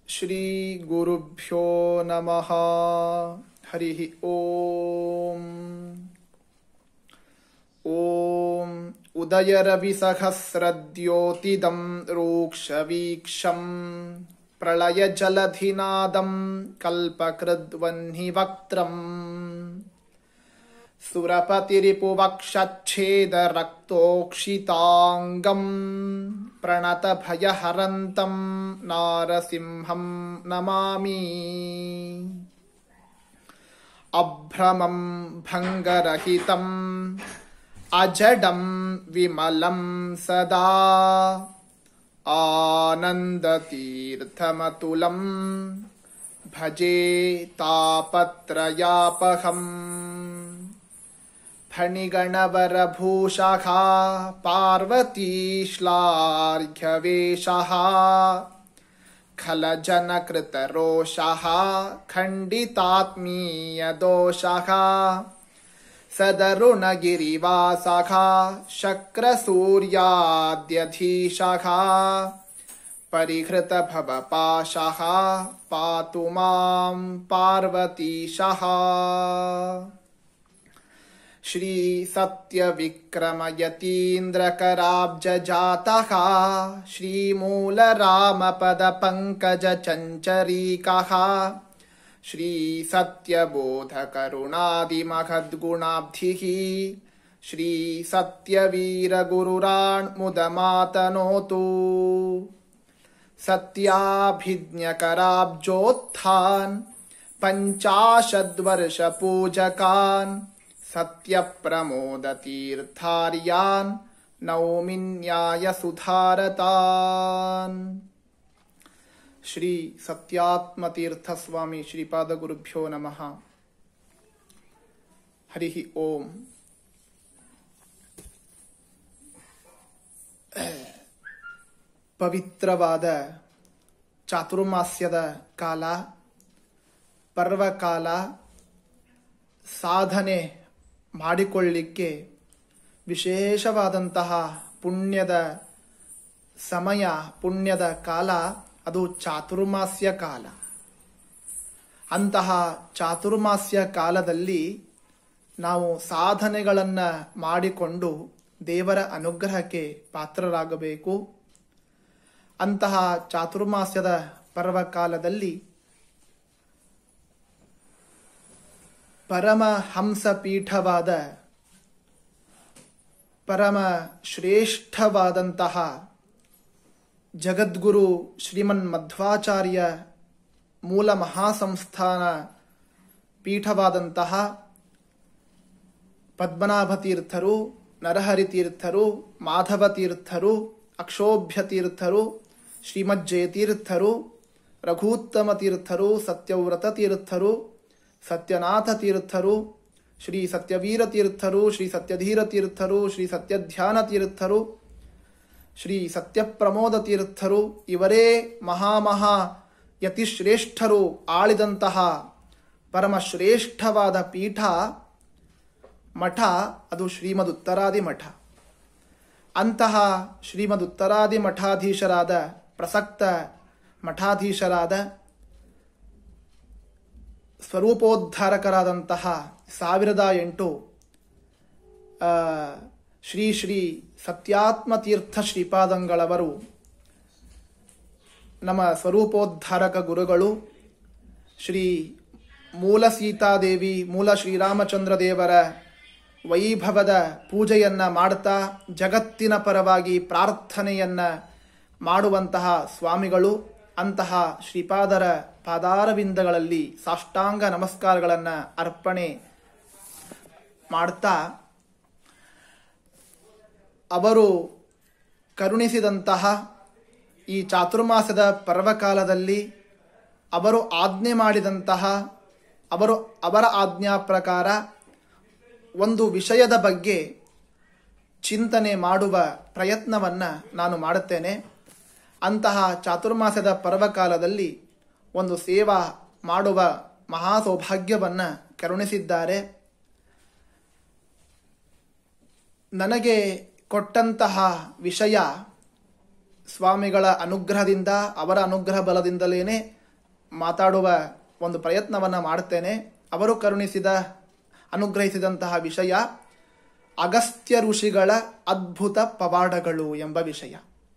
श्रीगुरुभ्यो नमः हरिः ॐ ॐ उदयरविसहस्रद्योतिदं रूक्षवीक्षम् प्रलयजलधिनादं कल्पकृद्वह्निवक्त्रम् सुरपतिरिपुवक्षच्छेदरक्तोक्षिताङ्गम् प्रणतभयहरन्तं नारसिंहं नमामि अभ्रमं भङ्गरहितम् अजडं विमलं सदा आनन्दतीर्थमतुलं भजे तापत्रयापहम् फणिगणवरभूषः पार्वतीश्लार्घ्यवेशः खलजनकृतरोषः खण्डितात्मीयदोषः सदरुणगिरिवासः शक्रसूर्याद्यधीशः परिहृतभवपाशः पातु मां पार्वतीशः श्रीसत्यविक्रमयतीन्द्रकराब्जजातः श्रीमूलरामपदपङ्कजचञ्चरीकः श्रीसत्यबोधकरुणादिमहद्गुणाब्धिः श्रीसत्यवीरगुरुराण्मुदमातनोतु सत्याभिज्ञकराब्जोत्थान् पञ्चाशद्वर्षपूजकान् सत्यप्रमोदतीर्थार्यान् नौमिन्यायसुधारतान् ಶ್ರೀ ಸತ್ಯಾತ್ಮತೀರ್ಥ ಸ್ವಾಮಿ ಶ್ರೀಪಾದ ಗುರುಭ್ಯೋ ನಮಃ ಹರಿ ಓಂ ಪವಿತ್ರವಾದ ಚಾತುರ್ಮಾಸ್ಯದ ಕಾಲ ಪರ್ವಕಾಲ ಸಾಧನೆ ಮಾಡಿಕೊಳ್ಳಿಕ್ಕೆ ವಿಶೇಷವಾದಂತಹ ಪುಣ್ಯದ ಸಮಯ ಪುಣ್ಯದ ಕಾಲ ಅದು ಚಾತುರ್ಮಾಸ್ಯ ಕಾಲ ಅಂತಹ ಚಾತುರ್ಮಾಸ್ಯ ಕಾಲದಲ್ಲಿ ನಾವು ಸಾಧನೆಗಳನ್ನು ಮಾಡಿಕೊಂಡು ದೇವರ ಅನುಗ್ರಹಕ್ಕೆ ಪಾತ್ರರಾಗಬೇಕು ಅಂತಹ ಚಾತುರ್ಮಾಸ್ಯದ ಪರ್ವಕಾಲದಲ್ಲಿ ಪರಮಹಂಸ ಪೀಠವಾದ ಪರಮ ಶ್ರೇಷ್ಠವಾದಂತಹ ಜಗದ್ಗುರು ಶ್ರೀಮನ್ ಮಧ್ವಾಚಾರ್ಯ ಮೂಲ ಮಹಾಸಂಸ್ಥಾನ ಪೀಠವಾದಂತಹ ಪದ್ಮನಾಭ ತೀರ್ಥರು ನರಹರಿ ತೀರ್ಥರು ಮಾಧವ ತೀರ್ಥರು ಅಕ್ಷೋಭ್ಯ ತೀರ್ಥರು ಶ್ರೀಮಜ್ಜಯತೀರ್ಥರು ರಘೂತ್ತಮ ತೀರ್ಥರು ಸತ್ಯವ್ರತ ತೀರ್ಥರು ಸತ್ಯನಾಥ ತೀರ್ಥರು ಶ್ರೀ ಸತ್ಯವೀರ ತೀರ್ಥರು ಶ್ರೀ ಸತ್ಯಧೀರ ತೀರ್ಥರು ಶ್ರೀ ಸತ್ಯಧ್ಯಾನ ತೀರ್ಥರು ಶ್ರೀ ಸತ್ಯಪ್ರಮೋದ ತೀರ್ಥರು ಇವರೇ ಮಹಾಮಹಾ ಯತಿಶ್ರೇಷ್ಠರು ಆಳಿದಂತಹ ಪರಮಶ್ರೇಷ್ಠವಾದ ಪೀಠ ಮಠ ಅದು ಶ್ರೀಮದ್ ಉತ್ತರಾದಿ ಮಠ ಅಂತಹ ಶ್ರೀಮದ್ ಉತ್ತರಾದಿ ಮಠಾಧೀಶರಾದ ಪ್ರಸಕ್ತ ಮಠಾಧೀಶರಾದ ಸ್ವರೂಪೋದ್ಧಾರಕರಾದಂತಹ ಸಾವಿರದ ಎಂಟು ಶ್ರೀ ಶ್ರೀ ಸತ್ಯಾತ್ಮತೀರ್ಥ ಶ್ರೀಪಾದಂಗಳವರು ನಮ್ಮ ಸ್ವರೂಪೋದ್ಧಾರಕ ಗುರುಗಳು ಶ್ರೀ ಮೂಲ ಸೀತಾದೇವಿ ಮೂಲ ಶ್ರೀರಾಮಚಂದ್ರ ದೇವರ ವೈಭವದ ಪೂಜೆಯನ್ನ ಮಾಡ್ತಾ ಜಗತ್ತಿನ ಪರವಾಗಿ ಪ್ರಾರ್ಥನೆಯನ್ನ ಮಾಡುವಂತಹ ಸ್ವಾಮಿಗಳು ಅಂತಹ ಶ್ರೀಪಾದರ ಪಾದಾರವಿಂದಗಳಲ್ಲಿ ಸಾಷ್ಟಾಂಗ ನಮಸ್ಕಾರಗಳನ್ನು ಅರ್ಪಣೆ ಮಾಡ್ತಾ ಅವರು ಕರುಣಿಸಿದಂತಹ ಈ ಚಾತುರ್ಮಾಸದ ಪರ್ವಕಾಲದಲ್ಲಿ ಅವರು ಆಜ್ಞೆ ಮಾಡಿದಂತಹ ಅವರು ಅವರ ಆಜ್ಞಾ ಪ್ರಕಾರ ಒಂದು ವಿಷಯದ ಬಗ್ಗೆ ಚಿಂತನೆ ಮಾಡುವ ಪ್ರಯತ್ನವನ್ನು ನಾನು ಮಾಡುತ್ತೇನೆ ಅಂತಹ ಚಾತುರ್ಮಾಸದ ಪರ್ವಕಾಲದಲ್ಲಿ ಒಂದು ಸೇವಾ ಮಾಡುವ ಮಹಾ ಸೌಭಾಗ್ಯವನ್ನು ಕರುಣಿಸಿದ್ದಾರೆ ನನಗೆ ಕೊಟ್ಟಂತಹ ವಿಷಯ ಸ್ವಾಮಿಗಳ ಅನುಗ್ರಹದಿಂದ ಅವರ ಅನುಗ್ರಹ ಬಲದಿಂದಲೇ ಮಾತಾಡುವ ಒಂದು ಪ್ರಯತ್ನವನ್ನು ಮಾಡ್ತೇನೆ ಅವರು ಕರುಣಿಸಿದ ಅನುಗ್ರಹಿಸಿದಂತಹ ವಿಷಯ ಅಗಸ್ತ್ಯ ಋಷಿಗಳ ಅದ್ಭುತ ಪವಾಡಗಳು ಎಂಬ ವಿಷಯ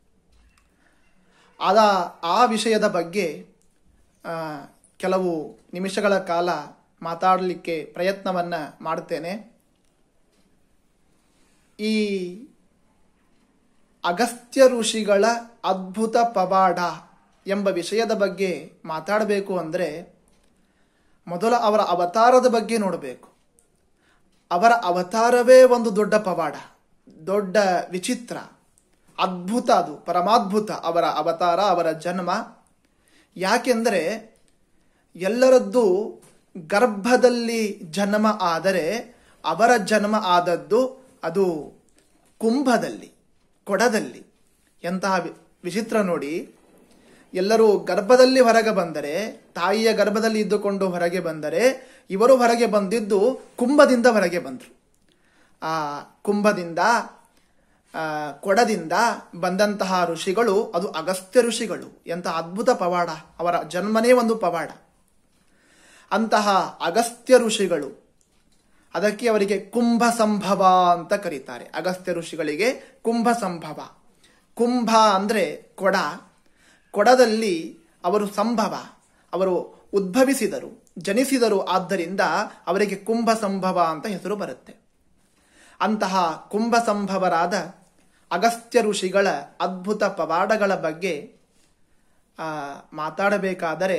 ಆದ ಆ ವಿಷಯದ ಬಗ್ಗೆ ಆ, ಕೆಲವು ನಿಮಿಷಗಳ ಕಾಲ ಮಾತಾಡಲಿಕ್ಕೆ ಪ್ರಯತ್ನವನ್ನು ಮಾಡ್ತೇನೆ ಈ ಅಗಸ್ತ್ಯ ಋಷಿಗಳ ಅದ್ಭುತ ಪವಾಡ ಎಂಬ ವಿಷಯದ ಬಗ್ಗೆ ಮಾತಾಡಬೇಕು ಅಂದರೆ ಮೊದಲ ಅವರ ಅವತಾರದ ಬಗ್ಗೆ ನೋಡಬೇಕು ಅವರ ಅವತಾರವೇ ಒಂದು ದೊಡ್ಡ ಪವಾಡ ದೊಡ್ಡ ವಿಚಿತ್ರ ಅದ್ಭುತ ಅದು ಪರಮಾದ್ಭುತ ಅವರ ಅವತಾರ ಅವರ ಜನ್ಮ ಯಾಕೆಂದರೆ ಎಲ್ಲರದ್ದು ಗರ್ಭದಲ್ಲಿ ಜನ್ಮ ಆದರೆ ಅವರ ಜನ್ಮ ಆದದ್ದು ಅದು ಕುಂಭದಲ್ಲಿ ಕೊಡದಲ್ಲಿ ಎಂತಹ ವಿ- ವಿಚಿತ್ರ ನೋಡಿ ಎಲ್ಲರೂ ಗರ್ಭದಲ್ಲಿ ಹೊರಗೆ ಬಂದರೆ ತಾಯಿಯ ಗರ್ಭದಲ್ಲಿ ಇದ್ದುಕೊಂಡು ಹೊರಗೆ ಬಂದರೆ ಇವರು ಹೊರಗೆ ಬಂದಿದ್ದು ಕುಂಭದಿಂದ ಹೊರಗೆ ಬಂದರು ಆ ಕುಂಭದಿಂದ ಆ, ಕೊಡದಿಂದ ಬಂದಂತಹ ಋಷಿಗಳು ಅದು ಅಗಸ್ತ್ಯ ಋಷಿಗಳು ಎಂಥ ಅದ್ಭುತ ಪವಾಡ ಅವರ ಜನ್ಮನೇ ಒಂದು ಪವಾಡ ಅಂತಹ ಅಗಸ್ತ್ಯ ಋಷಿಗಳು ಅದಕ್ಕೆ ಅವರಿಗೆ ಕುಂಭ ಸಂಭವ ಅಂತ ಕರೀತಾರೆ ಅಗಸ್ತ್ಯ ಋಷಿಗಳಿಗೆ ಕುಂಭ ಸಂಭವ ಕುಂಭ ಅಂದರೆ ಕೊಡ ಕೊಡದಲ್ಲಿ ಅವರು ಸಂಭವ ಅವರು ಉದ್ಭವಿಸಿದರು ಜನಿಸಿದರು ಆದ್ದರಿಂದ ಅವರಿಗೆ ಕುಂಭ ಸಂಭವ ಅಂತ ಹೆಸರು ಬರುತ್ತೆ ಅಂತಹ ಕುಂಭ ಸಂಭವರಾದ ಅಗಸ್ತ್ಯ ಋಷಿಗಳ ಅದ್ಭುತ ಪವಾಡಗಳ ಬಗ್ಗೆ ಆ, ಮಾತಾಡಬೇಕಾದರೆ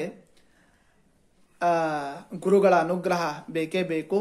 ಆ, ಗುರುಗಳ ಅನುಗ್ರಹ ಬೇಕೇ ಬೇಕು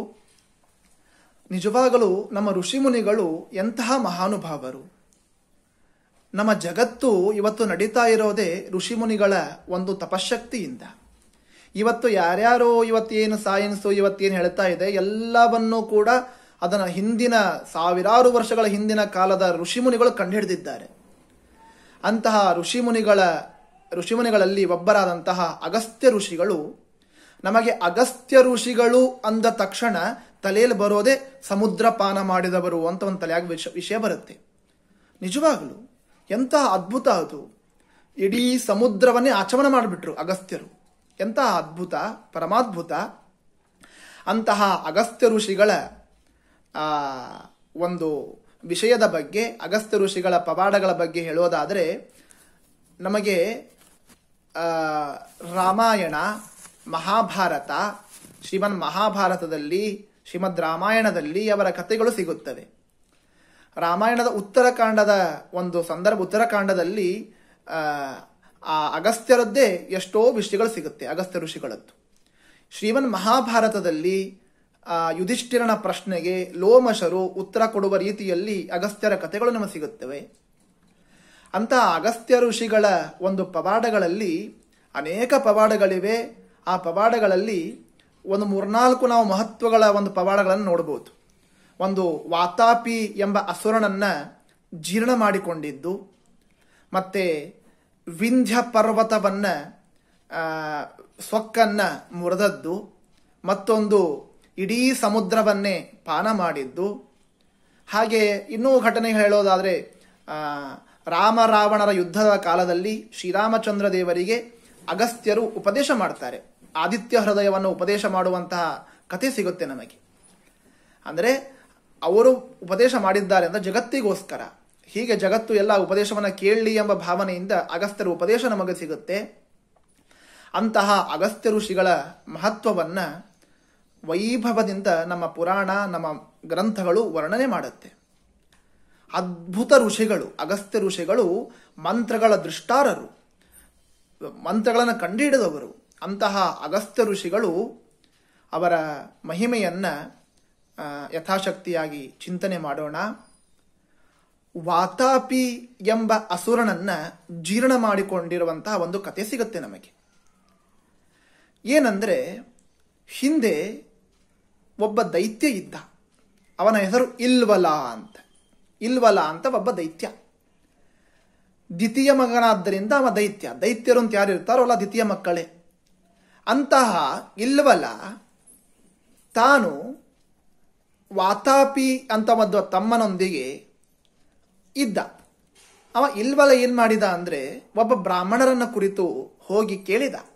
ನಿಜವಾಗಲೂ ನಮ್ಮ ಋಷಿಮುನಿಗಳು ಎಂತಹ ಮಹಾನುಭಾವರು ನಮ್ಮ ಜಗತ್ತು ಇವತ್ತು ನಡೀತಾ ಇರೋದೇ ಋಷಿಮುನಿಗಳ ಒಂದು ತಪಶಕ್ತಿಯಿಂದ ಇವತ್ತು ಯಾರ್ಯಾರೋ ಇವತ್ತೇನು ಸೈನ್ಸು ಇವತ್ತೇನು ಹೇಳ್ತಾ ಇದೆ ಎಲ್ಲವನ್ನೂ ಕೂಡ ಅದನ್ನ ಹಿಂದಿನ ಸಾವಿರಾರು ವರ್ಷಗಳ ಹಿಂದಿನ ಕಾಲದ ಋಷಿಮುನಿಗಳು ಕಂಡುಹಿಡಿದಿದ್ದಾರೆ ಅಂತಹ ಋಷಿಮುನಿಗಳ ಋಷಿಮುನಿಗಳಲ್ಲಿ ಒಬ್ಬರಾದಂತಹ ಅಗಸ್ತ್ಯ ಋಷಿಗಳು ನಮಗೆ ಅಗಸ್ತ್ಯ ಋಷಿಗಳು ಅಂದ ತಕ್ಷಣ ತಲೆಯಲ್ಲಿ ಬರೋದೇ ಸಮುದ್ರ ಪಾನ ಮಾಡಿದವರು ಅಂತ ಒಂದು ತಲೆಯಾಗ ವಿಷ ವಿಷಯ ಬರುತ್ತೆ ನಿಜವಾಗಲು ಎಂತಹ ಅದ್ಭುತ ಅದು ಇಡೀ ಸಮುದ್ರವನ್ನೇ ಆಚಮನ ಮಾಡಿಬಿಟ್ರು ಅಗಸ್ತ್ಯರು ಎಂತಹ ಅದ್ಭುತ ಪರಮಾದ್ಭುತ ಅಂತಹ ಅಗಸ್ತ್ಯ ಋಷಿಗಳ ಆ, ಒಂದು ವಿಷಯದ ಬಗ್ಗೆ ಅಗಸ್ತ್ಯ ಋಷಿಗಳ ಪವಾಡಗಳ ಬಗ್ಗೆ ಹೇಳೋದಾದರೆ ನಮಗೆ ಆ, ರಾಮಾಯಣ ಮಹಾಭಾರತ ಶ್ರೀಮನ್ ಮಹಾಭಾರತದಲ್ಲಿ ಶ್ರೀಮದ್ ರಾಮಾಯಣದಲ್ಲಿ ಅವರ ಕಥೆಗಳು ಸಿಗುತ್ತವೆ ರಾಮಾಯಣದ ಉತ್ತರಕಾಂಡದ ಒಂದು ಸಂದರ್ಭ ಉತ್ತರಕಾಂಡದಲ್ಲಿ ಆ, ಆ ಅಗಸ್ತ್ಯರದ್ದೇ ಎಷ್ಟೋ ವಿಷಯಗಳು ಸಿಗುತ್ತೆ ಅಗಸ್ತ್ಯ ಋಷಿಗಳದ್ದು ಶ್ರೀಮನ್ ಮಹಾಭಾರತದಲ್ಲಿ ಆ, ಯುಧಿಷ್ಠಿರನ ಪ್ರಶ್ನೆಗೆ ಲೋಮಶರು ಉತ್ತರ ಕೊಡುವ ರೀತಿಯಲ್ಲಿ ಅಗಸ್ತ್ಯರ ಕಥೆಗಳು ನಮಗೆ ಸಿಗುತ್ತವೆ ಅಂತಹ ಅಗಸ್ತ್ಯ ಋಷಿಗಳ ಒಂದು ಪವಾಡಗಳಲ್ಲಿ ಅನೇಕ ಪವಾಡಗಳಿವೆ ಆ ಪವಾಡಗಳಲ್ಲಿ ಒಂದು ಮೂರ್ನಾಲ್ಕು ನಾವು ಮಹತ್ವಗಳ ಒಂದು ಪವಾಡಗಳನ್ನು ನೋಡಬಹುದು ಒಂದು ವಾತಾಪಿ ಎಂಬ ಅಸುರನನ್ನ ಜೀರ್ಣ ಮಾಡಿಕೊಂಡಿದ್ದು ಮತ್ತೆ ವಿಂಧ್ಯ ಪರ್ವತವನ್ನ ಆ, ಸೊಕ್ಕನ್ನ ಮುರಿದದ್ದು ಮತ್ತೊಂದು ಇಡೀ ಸಮುದ್ರವನ್ನೇ ಪಾನ ಮಾಡಿದ್ದು ಹಾಗೆ ಇನ್ನೂ ಘಟನೆ ಹೇಳೋದಾದರೆ ಆ, ರಾಮ ರಾವಣರ ಯುದ್ಧದ ಕಾಲದಲ್ಲಿ ಶ್ರೀರಾಮಚಂದ್ರ ದೇವರಿಗೆ ಅಗಸ್ತ್ಯರು ಉಪದೇಶ ಮಾಡ್ತಾರೆ ಆದಿತ್ಯ ಹೃದಯವನ್ನು ಉಪದೇಶ ಮಾಡುವಂತಹ ಕಥೆ ಸಿಗುತ್ತೆ ನಮಗೆ ಅಂದರೆ ಅವರು ಉಪದೇಶ ಮಾಡಿದ್ದಾರೆ ಅಂತ ಜಗತ್ತಿಗೋಸ್ಕರ ಹೀಗೆ ಜಗತ್ತು ಎಲ್ಲ ಉಪದೇಶವನ್ನು ಕೇಳಲಿ ಎಂಬ ಭಾವನೆಯಿಂದ ಅಗಸ್ತ್ಯರ ಉಪದೇಶ ನಮಗೆ ಸಿಗುತ್ತೆ ಅಂತಹ ಅಗಸ್ತ್ಯ ಋಷಿಗಳ ಮಹತ್ವವನ್ನ ವೈಭವದಿಂದ ನಮ್ಮ ಪುರಾಣ ನಮ್ಮ ಗ್ರಂಥಗಳು ವರ್ಣನೆ ಮಾಡುತ್ತೆ ಅದ್ಭುತ ಋಷಿಗಳು ಅಗಸ್ತ್ಯ ಋಷಿಗಳು ಮಂತ್ರಗಳ ದೃಷ್ಟಾರರು ಮಂತ್ರಗಳನ್ನು ಕಂಡುಹಿಡಿದವರು ಅಂತಹ ಅಗಸ್ತ್ಯ ಋಷಿಗಳು ಅವರ ಮಹಿಮೆಯನ್ನ ಆ, ಯಥಾಶಕ್ತಿಯಾಗಿ ಚಿಂತನೆ ಮಾಡೋಣ ವಾತಾಪಿ ಎಂಬ ಅಸುರನನ್ನ ಜೀರ್ಣ ಮಾಡಿಕೊಂಡಿರುವಂತಹ ಒಂದು ಕತೆ ಸಿಗುತ್ತೆ ನಮಗೆ ಏನಂದ್ರೆ ಹಿಂದೆ ಒಬ್ಬ ದೈತ್ಯ ಇದ್ದ ಅವನ ಹೆಸರು ಇಲ್ವಲ ಅಂತ ಇಲ್ವಲ ಅಂತ ಒಬ್ಬ ದೈತ್ಯ ದ್ವಿತೀಯ ಮಗನಾದ್ದರಿಂದ ಅವ ದೈತ್ಯ ದೈತ್ಯರು ಅಂತ ಯಾರು ಇರ್ತಾರೋ ದ್ವಿತೀಯ ಮಕ್ಕಳೇ ಅಂತಹ ಇಲ್ವಲ ತಾನು ವಾತಾಪಿ ಅಂತ ಒಂದು ತಮ್ಮನೊಂದಿಗೆ ಇದ್ದ ಅವ ಇಲ್ವಲ ಏನ್ ಮಾಡಿದ ಅಂದ್ರೆ ಒಬ್ಬ ಬ್ರಾಹ್ಮಣರನ್ನ ಕುರಿತು ಹೋಗಿ ಕೇಳಿದ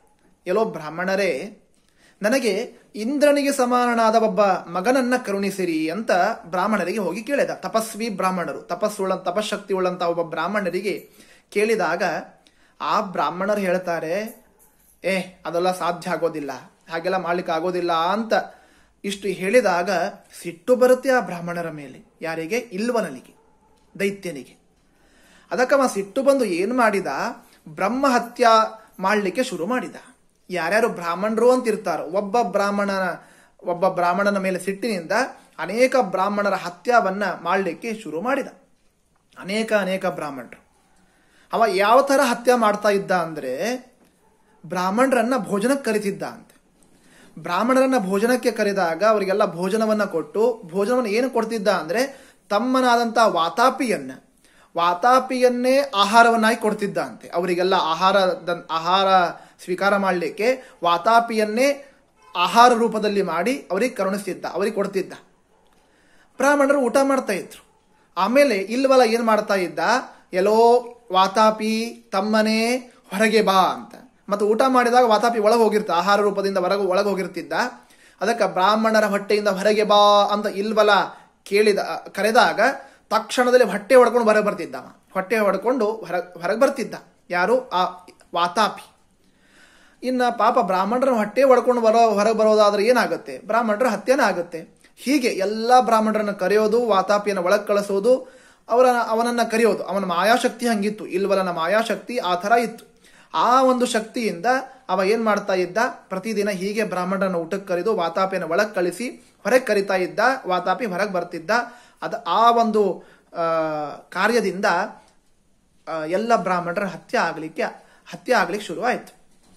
ಎಲ್ಲೋ ಬ್ರಾಹ್ಮಣರೇ ನನಗೆ ಇಂದ್ರನಿಗೆ ಸಮಾನನಾದ ಒಬ್ಬ ಮಗನನ್ನ ಕರುಣಿಸಿರಿ ಅಂತ ಬ್ರಾಹ್ಮಣರಿಗೆ ಹೋಗಿ ಕೇಳಿದ ತಪಸ್ವಿ ಬ್ರಾಹ್ಮಣರು ತಪಸ್ಸುಳ್ಳ ತಪಶಕ್ತಿ ಉಳ್ಳಂತ ಒಬ್ಬ ಬ್ರಾಹ್ಮಣರಿಗೆ ಕೇಳಿದಾಗ ಆ ಬ್ರಾಹ್ಮಣರು ಹೇಳ್ತಾರೆ ಏ ಅದೆಲ್ಲ ಸಾಧ್ಯ ಆಗೋದಿಲ್ಲ ಹಾಗೆಲ್ಲ ಮಾಡ್ಲಿಕ್ಕೆ ಆಗೋದಿಲ್ಲ ಅಂತ ಇಷ್ಟು ಹೇಳಿದಾಗ ಸಿಟ್ಟು ಬರುತ್ತೆ ಆ ಬ್ರಾಹ್ಮಣರ ಮೇಲೆ ಯಾರಿಗೆ ಇಲ್ವನನಿಗೆ ದೈತ್ಯನಿಗೆ ಅದಕ್ಕವ ಸಿಟ್ಟು ಬಂದು ಏನು ಮಾಡಿದ ಬ್ರಹ್ಮ ಹತ್ಯ ಮಾಡಲಿಕ್ಕೆ ಶುರು ಮಾಡಿದ ಯಾರ್ಯಾರು ಬ್ರಾಹ್ಮಣರು ಅಂತ ಇರ್ತಾರೋ ಒಬ್ಬ ಬ್ರಾಹ್ಮಣನ ಒಬ್ಬ ಬ್ರಾಹ್ಮಣನ ಮೇಲೆ ಸಿಟ್ಟಿನಿಂದ ಅನೇಕ ಬ್ರಾಹ್ಮಣರ ಹತ್ಯವನ್ನ ಮಾಡಲಿಕ್ಕೆ ಶುರು ಮಾಡಿದ ಅನೇಕ ಅನೇಕ ಬ್ರಾಹ್ಮಣರು ಅವ ಯಾವ ತರ ಹತ್ಯೆ ಮಾಡ್ತಾ ಇದ್ದ ಅಂದ್ರೆ ಬ್ರಾಹ್ಮಣರನ್ನ ಭೋಜನಕ್ಕೆ ಕರಿತಿದ್ದ ಅಂತೆ ಬ್ರಾಹ್ಮಣರನ್ನ ಭೋಜನಕ್ಕೆ ಕರೆದಾಗ ಅವರಿಗೆಲ್ಲ ಭೋಜನವನ್ನ ಕೊಟ್ಟು ಭೋಜನವನ್ನು ಏನು ಕೊಡ್ತಿದ್ದ ಅಂದ್ರೆ ತಮ್ಮನಾದಂತ ವಾತಾಪಿಯನ್ನ ವಾತಾಪಿಯನ್ನೇ ಆಹಾರವನ್ನಾಗಿ ಕೊಡ್ತಿದ್ದ ಅಂತೆ ಅವರಿಗೆಲ್ಲ ಆಹಾರ ಆಹಾರ ಸ್ವೀಕಾರ ಮಾಡಲಿಕ್ಕೆ ವಾತಾಪಿಯನ್ನೇ ಆಹಾರ ರೂಪದಲ್ಲಿ ಮಾಡಿ ಅವರಿಗೆ ಕರುಣಿಸ್ತಿದ್ದ ಅವರಿಗೆ ಕೊಡ್ತಿದ್ದ ಬ್ರಾಹ್ಮಣರು ಊಟ ಮಾಡ್ತಾ ಇದ್ರು ಆಮೇಲೆ ಇಲ್ವಲ್ಲ ಏನ್ ಮಾಡ್ತಾ ಇದ್ದ ಎಲ್ಲೋ ವಾತಾಪಿ ತಮ್ಮನೇ ಹೊರಗೆ ಬಾ ಅಂತ ಮತ್ತು ಊಟ ಮಾಡಿದಾಗ ವಾತಾಪಿ ಒಳಗೆ ಹೋಗಿರ್ತ ಆಹಾರ ರೂಪದಿಂದ ಹೊರಗೆ ಒಳಗೆ ಹೋಗಿರ್ತಿದ್ದ ಅದಕ್ಕೆ ಬ್ರಾಹ್ಮಣರ ಹೊಟ್ಟೆಯಿಂದ ಹೊರಗೆ ಬಾ ಅಂತ ಇಲ್ವಲ ಕೇಳಿದ ಕರೆದಾಗ ತಕ್ಷಣದಲ್ಲಿ ಹೊಟ್ಟೆ ಹೊಡ್ಕೊಂಡು ಹೊರಗೆ ಬರ್ತಿದ್ದ ಅವ. ಹೊಟ್ಟೆ ಹೊಡ್ಕೊಂಡು ಹೊರ ಹೊರಗೆ ಬರ್ತಿದ್ದ ಯಾರು ಆ ವಾತಾಪಿ ಇನ್ನ ಪಾಪ ಬ್ರಾಹ್ಮಣರ ಹೊಟ್ಟೆ ಹೊಡ್ಕೊಂಡು ಬರೋ ಹೊರಗೆ ಬರೋದಾದ್ರೆ ಏನಾಗುತ್ತೆ ಬ್ರಾಹ್ಮಣರ ಹತ್ಯೆನೇ ಆಗುತ್ತೆ ಹೀಗೆ ಎಲ್ಲ ಬ್ರಾಹ್ಮಣರನ್ನ ಕರೆಯೋದು ವಾತಾಪಿಯನ್ನು ಒಳಗೆ ಕಳಿಸೋದು ಅವರ ಅವನನ್ನ ಕರೆಯೋದು ಅವನ ಮಾಯಾಶಕ್ತಿ ಹಂಗಿತ್ತು ಇಲ್ವಲನ ಮಾಯಾಶಕ್ತಿ ಆ ಥರ ಇತ್ತು ಆ ಒಂದು ಶಕ್ತಿಯಿಂದ ಅವ ಏನ್ ಮಾಡ್ತಾ ಇದ್ದ ಪ್ರತಿದಿನ ಹೀಗೆ ಬ್ರಾಹ್ಮಣರನ್ನ ಊಟಕ್ಕೆ ಕರೆದು ವಾತಾಪಿಯನ್ನು ಒಳಗೆ ಕಳಿಸಿ ಹೊರಗೆ ಕರಿತಾ ಇದ್ದ ವಾತಾಪಿ ಹೊರಗೆ ಬರ್ತಿದ್ದ ಅದ ಆ ಒಂದು ಆ, ಕಾರ್ಯದಿಂದ ಆ, ಎಲ್ಲ ಬ್ರಾಹ್ಮಣರ ಹತ್ಯೆ ಆಗಲಿಕ್ಕೆ ಹತ್ಯೆ ಆಗ್ಲಿಕ್ಕೆ ಶುರುವಾಯಿತು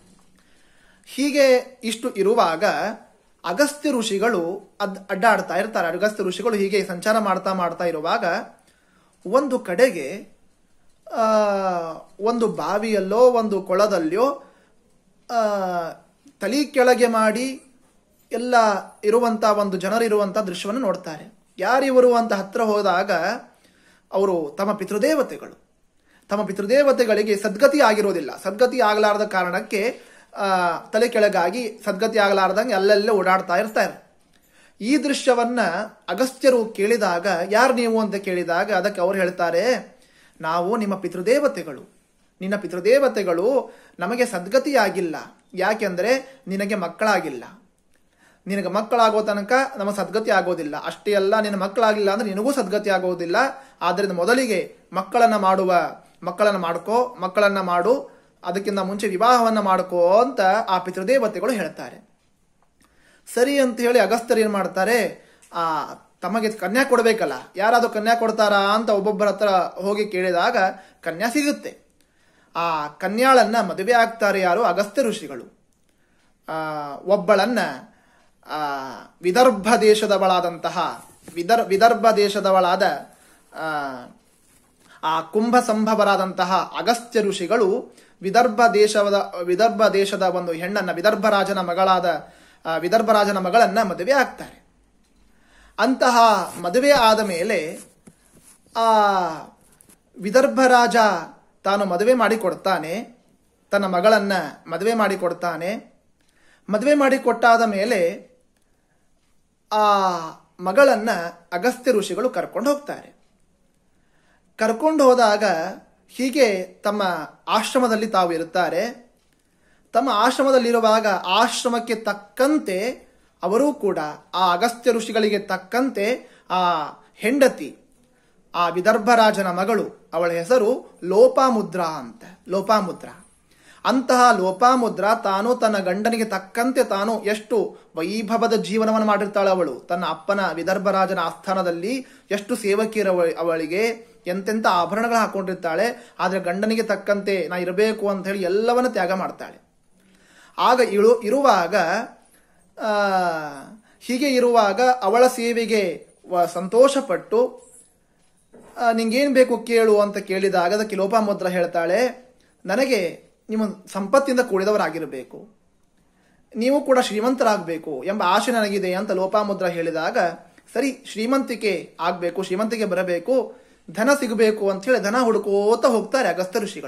ಹೀಗೆ ಇಷ್ಟು ಇರುವಾಗ ಅಗಸ್ತ್ಯ ಋಷಿಗಳು ಅದ್ ಅಡ್ಡಾಡ್ತಾ ಇರ್ತಾರೆ ಅಗಸ್ತ್ಯ ಋಷಿಗಳು ಹೀಗೆ ಸಂಚಾರ ಮಾಡ್ತಾ ಮಾಡ್ತಾ ಇರುವಾಗ ಒಂದು ಕಡೆಗೆ ಆ, ಒಂದು ಬಾವಿಯಲ್ಲೋ ಒಂದು ಕೊಳದಲ್ಲಿಯೋ ಆ, ತಲೆ ಕೆಳಗೆ ಮಾಡಿ ಎಲ್ಲ ಇರುವಂತ ಒಂದು ಜನರಿರುವಂತ ದೃಶ್ಯವನ್ನು ನೋಡ್ತಾರೆ ಯಾರಿವರು ಅಂತ ಹತ್ರ ಹೋದಾಗ ಅವರು ತಮ್ಮ ಪಿತೃದೇವತೆಗಳು ತಮ್ಮ ಪಿತೃದೇವತೆಗಳಿಗೆ ಸದ್ಗತಿ ಆಗಿರೋದಿಲ್ಲ ಸದ್ಗತಿ ಆಗಲಾರದ ಕಾರಣಕ್ಕೆ ಆ, ತಲೆ ಕೆಳಗಾಗಿ ಸದ್ಗತಿ ಆಗಲಾರ್ದಂಗೆ ಅಲ್ಲೆಲ್ಲೇ ಓಡಾಡ್ತಾ ಇರ್ತಾರೆ ಈ ದೃಶ್ಯವನ್ನ ಅಗಸ್ತ್ಯರು ಕೇಳಿದಾಗ ಯಾರು ನೀವು ಅಂತ ಕೇಳಿದಾಗ ಅದಕ್ಕೆ ಅವ್ರು ಹೇಳ್ತಾರೆ ನಾವು ನಿಮ್ಮ ಪಿತೃದೇವತೆಗಳು ನಿನ್ನ ಪಿತೃದೇವತೆಗಳು ನಮಗೆ ಸದ್ಗತಿಯಾಗಿಲ್ಲ ಯಾಕೆಂದ್ರೆ ನಿನಗೆ ಮಕ್ಕಳಾಗಿಲ್ಲ ನಿನಗೆ ಮಕ್ಕಳಾಗೋ ತನಕ ನಮ್ಮ ಸದ್ಗತಿ ಆಗೋದಿಲ್ಲ ಅಷ್ಟೇ ಅಲ್ಲ ನಿನ್ನ ಮಕ್ಕಳಾಗಿಲ್ಲ ಅಂದ್ರೆ ನಿನಗೂ ಸದ್ಗತಿ ಆಗೋದಿಲ್ಲ ಆದ್ರಿಂದ ಮೊದಲಿಗೆ ಮಕ್ಕಳನ್ನ ಮಾಡುವ ಮಕ್ಕಳನ್ನ ಮಾಡ್ಕೋ ಮಕ್ಕಳನ್ನ ಮಾಡು ಅದಕ್ಕಿಂತ ಮುಂಚೆ ವಿವಾಹವನ್ನ ಮಾಡ್ಕೋ ಅಂತ ಆ ಪಿತೃದೇವತೆಗಳು ಹೇಳ್ತಾರೆ ಸರಿ ಅಂತ ಹೇಳಿ ಅಗಸ್ತ್ಯರು ಏನ್ ಮಾಡ್ತಾರೆ ಆ ತಮಗೆ ಕನ್ಯಾ ಕೊಡ್ಬೇಕಲ್ಲ ಯಾರಾದ್ರೂ ಕನ್ಯಾ ಕೊಡ್ತಾರಾ ಅಂತ ಒಬ್ಬೊಬ್ಬರ ಹತ್ರ ಹೋಗಿ ಕೇಳಿದಾಗ ಕನ್ಯಾ ಸಿಗುತ್ತೆ ಆ ಕನ್ಯಾಳನ್ನ ಮದುವೆ ಆಗ್ತಾರೆ ಯಾರು ಅಗಸ್ತ್ಯ ಋಷಿಗಳು ಆ ಒಬ್ಬಳನ್ನ ಆ ವಿದರ್ಭ ದೇಶದವಳಾದಂತಹ ವಿದರ್ ವಿದರ್ಭ ದೇಶದವಳಾದ ಆ ಆ ಕುಂಭ ಸಂಭವರಾದಂತಹ ಅಗಸ್ತ್ಯ ಋಷಿಗಳು ವಿದರ್ಭ ದೇಶದ ವಿದರ್ಭ ದೇಶದ ಒಂದು ಹೆಣ್ಣನ್ನ ವಿದರ್ಭ ರಾಜನ ಮಗಳಾದ ಆ, ವಿದರ್ಭ ರಾಜನ ಮಗಳನ್ನ ಮದುವೆ ಆಗ್ತಾರೆ ಅಂತಹ ಮದುವೆ ಆದ ಮೇಲೆ ಆ ವಿದರ್ಭ ರಾಜ ತಾನು ಮದುವೆ ಮಾಡಿ ಕೊಡ್ತಾನೆ ತನ್ನ ಮಗಳನ್ನ ಮದುವೆ ಮಾಡಿ ಕೊಡ್ತಾನೆ ಮದುವೆ ಮಾಡಿ ಕೊಟ್ಟಾದ ಮೇಲೆ ಆ ಮಗಳನ್ನ ಅಗಸ್ತ್ಯ ಋಷಿಗಳು ಕರ್ಕೊಂಡು ಹೋಗ್ತಾರೆ ಕರ್ಕೊಂಡು ಹೋದಾಗ ಹೀಗೆ ತಮ್ಮ ಆಶ್ರಮದಲ್ಲಿ ತಾವು ಇರುತ್ತಾರೆ ತಮ್ಮ ಆಶ್ರಮದಲ್ಲಿರುವಾಗ ಆಶ್ರಮಕ್ಕೆ ತಕ್ಕಂತೆ ಅವರೂ ಕೂಡ ಆ ಅಗಸ್ತ್ಯ ಋಷಿಗಳಿಗೆ ತಕ್ಕಂತೆ ಆ ಹೆಂಡತಿ ಆ ವಿದರ್ಭರಾಜನ ಮಗಳು ಅವಳ ಹೆಸರು ಲೋಪಾಮುದ್ರಾ ಅಂತ ಲೋಪಾಮುದ್ರಾ ಅಂತಹ ಲೋಪಾಮುದ್ರ ತಾನು ತನ್ನ ಗಂಡನಿಗೆ ತಕ್ಕಂತೆ ತಾನು ಎಷ್ಟು ವೈಭವದ ಜೀವನವನ್ನು ಮಾಡಿರ್ತಾಳೆ ಅವಳು ತನ್ನ ಅಪ್ಪನ ವಿದರ್ಭರಾಜನ ಆಸ್ಥಾನದಲ್ಲಿ ಎಷ್ಟು ಸೇವಕಿಯರ ಅವಳಿಗೆ ಎಂತೆಂಥ ಆಭರಣಗಳು ಹಾಕೊಂಡಿರ್ತಾಳೆ ಆದ್ರೆ ಗಂಡನಿಗೆ ತಕ್ಕಂತೆ ನಾ ಇರಬೇಕು ಅಂತ ಹೇಳಿ ಎಲ್ಲವನ್ನ ತ್ಯಾಗ ಮಾಡ್ತಾಳೆ ಆಗ ಇಳು ಇರುವಾಗ ಆ, ಹೀಗೆ ಇರುವಾಗ ಅವಳ ಸೇವೆಗೆ ವ- ಸಂತೋಷಪಟ್ಟು ಆ, ನಿಂಗೇನ್ ಬೇಕು ಕೇಳು ಅಂತ ಕೇಳಿದಾಗ ಅದಕ್ಕೆ ಲೋಪಾಮುದ್ರ ಹೇಳ್ತಾಳೆ ನನಗೆ ನೀವು ಸಂಪತ್ತಿಂದ ಕೂಡಿದವರಾಗಿರಬೇಕು ನೀವು ಕೂಡ ಶ್ರೀಮಂತರಾಗಬೇಕು ಎಂಬ ಆಶೆ ನನಗಿದೆ ಅಂತ ಲೋಪಾಮುದ್ರ ಹೇಳಿದಾಗ ಸರಿ ಶ್ರೀಮಂತಿಕೆ ಆಗ್ಬೇಕು ಶ್ರೀಮಂತಿಕೆ ಬರಬೇಕು ಧನ ಸಿಗಬೇಕು ಅಂತ ಹೇಳಿ ಧನ ಹುಡುಕೋತ ಹೋಗ್ತಾರೆ ಅಗಸ್ತ್ಯ ಋಷಿಗಳು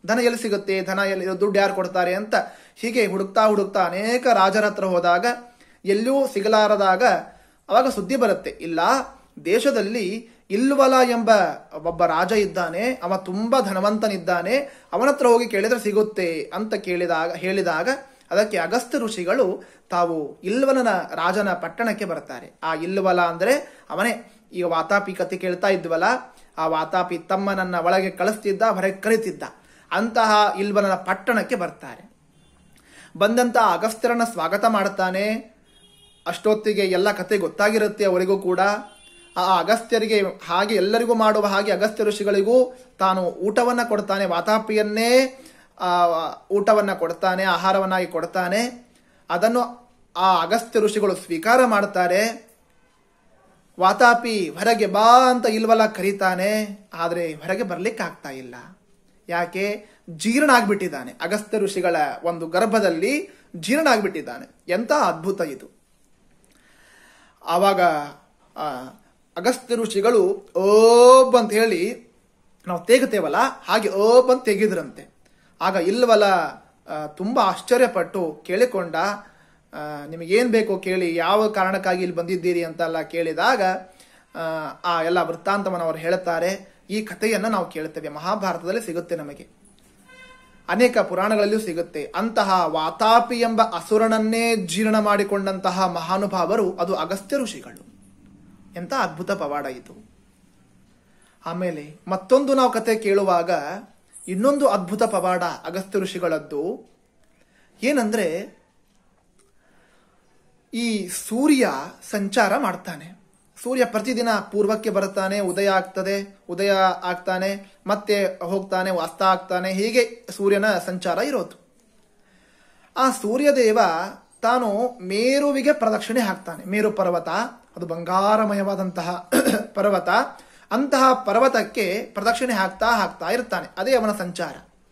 ಧನ ಎಲ್ಲಿ ಸಿಗುತ್ತೆ ಧನ ಎಲ್ಲಿ ದುಡ್ಡು ಯಾರು ಕೊಡ್ತಾರೆ ಅಂತ ಹೀಗೆ ಹುಡುಕ್ತಾ ಹುಡುಕ್ತಾ ಅನೇಕ ರಾಜರ ಹತ್ರ ಹೋದಾಗ ಎಲ್ಲೂ ಸಿಗಲಾರದಾಗ ಅವಾಗ ಸುದ್ದಿ ಬರುತ್ತೆ ಇಲ್ಲ ದೇಶದಲ್ಲಿ ಇಲ್ವಲ ಎಂಬ ಒಬ್ಬ ರಾಜ ಇದ್ದಾನೆ ಅವ ತುಂಬಾ ಧನವಂತನಿದ್ದಾನೆ ಅವನ ಹತ್ರ ಹೋಗಿ ಕೇಳಿದ್ರೆ ಸಿಗುತ್ತೆ ಅಂತ ಕೇಳಿದಾಗ ಹೇಳಿದಾಗ ಅದಕ್ಕೆ ಅಗಸ್ತ್ಯ ಋಷಿಗಳು ತಾವು ಇಲ್ವಲನ ರಾಜನ ಪಟ್ಟಣಕ್ಕೆ ಬರ್ತಾರೆ ಆ ಇಲ್ವಲ ಅಂದ್ರೆ ಅವನೇ ಈಗ ವಾತಾಪಿ ಕತೆ ಕೇಳ್ತಾ ಇದ್ವಲ್ಲ ಆ ವಾತಾಪಿ ತಮ್ಮನನ್ನ ಒಳಗೆ ಕಳಿಸ್ತಿದ್ದ ಹೊರಗೆ ಕರೀತಿದ್ದ ಅಂತಹ ಇಲ್ವಲನ ಪಟ್ಟಣಕ್ಕೆ ಬರ್ತಾರೆ ಬಂದಂತ ಅಗಸ್ತ್ಯರನ್ನ ಸ್ವಾಗತ ಮಾಡುತ್ತಾನೆ ಅಷ್ಟೊತ್ತಿಗೆ ಎಲ್ಲ ಕತೆ ಗೊತ್ತಾಗಿರುತ್ತೆ ಅವರಿಗೂ ಕೂಡ ಆ ಅಗಸ್ತ್ಯರಿಗೆ ಹಾಗೆ ಎಲ್ಲರಿಗೂ ಮಾಡುವ ಹಾಗೆ ಅಗಸ್ತ್ಯ ಋಷಿಗಳಿಗೂ ತಾನು ಊಟವನ್ನ ಕೊಡ್ತಾನೆ ವಾತಾಪಿಯನ್ನೇ ಆ ಊಟವನ್ನ ಕೊಡ್ತಾನೆ ಆಹಾರವನ್ನಾಗಿ ಕೊಡ್ತಾನೆ ಅದನ್ನು ಆ ಅಗಸ್ತ್ಯ ಋಷಿಗಳು ಸ್ವೀಕಾರ ಮಾಡ್ತಾರೆ ವಾತಾಪಿ ಹೊರಗೆ ಬಾ ಅಂತ ಇಲ್ವಲ್ಲ ಕರೀತಾನೆ ಆದರೆ ಹೊರಗೆ ಬರ್ಲಿಕ್ಕೆ ಆಗ್ತಾ ಇಲ್ಲ ಯಾಕೆ ಜೀರ್ಣ ಆಗ್ಬಿಟ್ಟಿದ್ದಾನೆ ಅಗಸ್ತ್ಯ ಋಷಿಗಳ ಒಂದು ಗರ್ಭದಲ್ಲಿ ಜೀರ್ಣ ಆಗ್ಬಿಟ್ಟಿದ್ದಾನೆ ಎಂತ ಅದ್ಭುತ ಇದು ಆವಾಗ ಆ, ಅಗಸ್ತ್ಯ ಋಷಿಗಳು ಓಬ್ ಅಂತ ಹೇಳಿ ನಾವು ತೆಗುತ್ತೇವಲ್ಲ ಹಾಗೆ ಓಬ್ ಅಂತ ತೆಗೆದ್ರಂತೆ ಆಗ ಇಲ್ವಲ್ಲ ಆ, ತುಂಬಾ ಆಶ್ಚರ್ಯಪಟ್ಟು ಕೇಳಿಕೊಂಡ ಆ, ನಿಮಗೇನ್ ಬೇಕು ಕೇಳಿ ಯಾವ ಕಾರಣಕ್ಕಾಗಿ ಇಲ್ಲಿ ಬಂದಿದ್ದೀರಿ ಅಂತೆಲ್ಲ ಕೇಳಿದಾಗ ಆ, ಆ ಎಲ್ಲ ವೃತ್ತಾಂತವನ್ನು ಅವರು ಹೇಳುತ್ತಾರೆ ಈ ಕಥೆಯನ್ನು ನಾವು ಕೇಳುತ್ತೇವೆ ಮಹಾಭಾರತದಲ್ಲಿ ಸಿಗುತ್ತೆ ನಮಗೆ ಅನೇಕ ಪುರಾಣಗಳಲ್ಲಿಯೂ ಸಿಗುತ್ತೆ ಅಂತಹ ವಾತಾಪಿ ಎಂಬ ಅಸುರನನ್ನೇ ಜೀರ್ಣ ಮಾಡಿಕೊಂಡಂತಹ ಮಹಾನುಭಾವರು ಅದು ಅಗಸ್ತ್ಯ ಋಷಿಗಳು ಎಂತ ಅದ್ಭುತ ಪವಾಡ ಇದು ಆಮೇಲೆ ಮತ್ತೊಂದು ನಾವು ಕತೆ ಕೇಳುವಾಗ ಇನ್ನೊಂದು ಅದ್ಭುತ ಪವಾಡ ಅಗಸ್ತ್ಯ ಋಷಿಗಳದ್ದು ಏನಂದ್ರೆ ಈ ಸೂರ್ಯ ಸಂಚಾರ ಮಾಡ್ತಾನೆ ಸೂರ್ಯ ಪ್ರತಿದಿನ ಪೂರ್ವಕ್ಕೆ ಬರುತ್ತಾನೆ ಉದಯ ಆಗ್ತದೆ ಉದಯ ಆಗ್ತಾನೆ ಮತ್ತೆ ಹೋಗ್ತಾನೆ ಅಸ್ತ ಆಗ್ತಾನೆ ಹೀಗೆ ಸೂರ್ಯನ ಸಂಚಾರ ಇರೋದು ಆ ಸೂರ್ಯದೇವ ತಾನು ಮೇರುವಿಗೆ ಪ್ರದಕ್ಷಿಣೆ ಹಾಕ್ತಾನೆ ಮೇರು ಪರ್ವತ ಅದು ಬಂಗಾರಮಯವಾದಂತಹ ಪರ್ವತ ಅಂತಹ ಪರ್ವತಕ್ಕೆ ಪ್ರದಕ್ಷಿಣೆ ಹಾಕ್ತಾ ಹಾಕ್ತಾ ಇರ್ತಾನೆ ಅದೇ ಅವನ ಸಂಚಾರ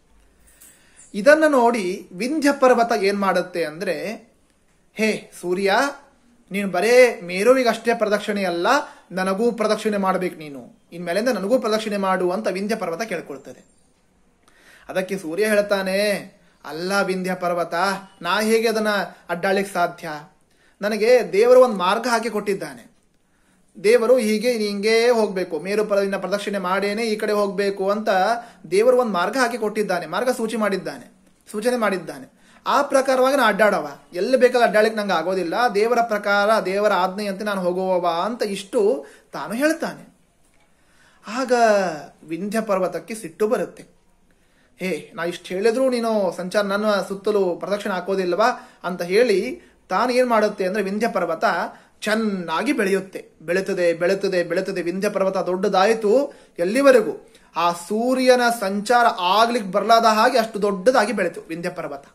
ಇದನ್ನು ನೋಡಿ ವಿಂಧ್ಯ ಪರ್ವತ ಏನ್ ಮಾಡುತ್ತೆ ಅಂದ್ರೆ ಹೇ ಸೂರ್ಯ ನೀನು ಬರೇ ಮೇರುವಿಗಷ್ಟೇ ಪ್ರದಕ್ಷಿಣೆ ಅಲ್ಲ ನನಗೂ ಪ್ರದಕ್ಷಿಣೆ ಮಾಡಬೇಕು ನೀನು ಇನ್ಮೇಲಿಂದ ನನಗೂ ಪ್ರದಕ್ಷಿಣೆ ಮಾಡು ಅಂತ ವಿಂಧ್ಯ ಪರ್ವತ ಕೇಳ್ಕೊಳ್ತದೆ ಅದಕ್ಕೆ ಸೂರ್ಯ ಹೇಳ್ತಾನೆ ಅಲ್ಲ ವಿಂಧ್ಯ ಪರ್ವತ ನಾ ಹೇಗೆ ಅದನ್ನ ಅಡ್ಡಾಳಿಕ್ ಸಾಧ್ಯ ನನಗೆ ದೇವರು ಒಂದು ಮಾರ್ಗ ಹಾಕಿ ಕೊಟ್ಟಿದ್ದಾನೆ ದೇವರು ಹೀಗೆ ಹಿಂಗೇ ಹೋಗ್ಬೇಕು ಮೇರು ಪರ್ವತಿನ ಪ್ರದಕ್ಷಿಣೆ ಮಾಡೇನೆ ಈ ಕಡೆ ಹೋಗ್ಬೇಕು ಅಂತ ದೇವರು ಒಂದು ಮಾರ್ಗ ಹಾಕಿ ಕೊಟ್ಟಿದ್ದಾನೆ ಮಾರ್ಗ ಸೂಚಿ ಮಾಡಿದ್ದಾನೆ ಸೂಚನೆ ಮಾಡಿದ್ದಾನೆ ಆ ಪ್ರಕಾರವಾಗಿ ನಾನು ಅಡ್ಡಾಡವ ಎಲ್ಲಿ ಬೇಕಾದ್ರೆ ಅಡ್ಡಾಳಿಕ್ ನಂಗೆ ಆಗೋದಿಲ್ಲ ದೇವರ ಪ್ರಕಾರ ದೇವರ ಆಜ್ಞೆಯಂತೆ ನಾನು ಹೋಗುವವ ಅಂತ ಇಷ್ಟು ತಾನು ಹೇಳ್ತಾನೆ ಆಗ ವಿಂಧ್ಯ ಪರ್ವತಕ್ಕೆ ಸಿಟ್ಟು ಬರುತ್ತೆ ಹೇ ನಾ ಇಷ್ಟು ಹೇಳಿದ್ರು ನೀನು ಸಂಚಾರ ನನ್ನ ಸುತ್ತಲೂ ಪ್ರದಕ್ಷಿಣೆ ಹಾಕೋದಿಲ್ವಾ ಅಂತ ಹೇಳಿ ತಾನು ಏನ್ ಮಾಡುತ್ತೆ ಅಂದ್ರೆ ವಿಂಧ್ಯ ಪರ್ವತ ಚೆನ್ನಾಗಿ ಬೆಳೆಯುತ್ತೆ ಬೆಳೆಯುತ್ತದೆ ಬೆಳೆಯುತ್ತದೆ ಬೆಳೆಯುತ್ತದೆ ವಿಂಧ್ಯ ಪರ್ವತ ದೊಡ್ಡದಾಯಿತು ಎಲ್ಲಿವರೆಗೂ ಆ ಸೂರ್ಯನ ಸಂಚಾರ ಆಗ್ಲಿಕ್ಕೆ ಬರಲಾದ ಹಾಗೆ ಅಷ್ಟು ದೊಡ್ಡದಾಗಿ ಬೆಳೆತು ವಿಂಧ್ಯ ಪರ್ವತ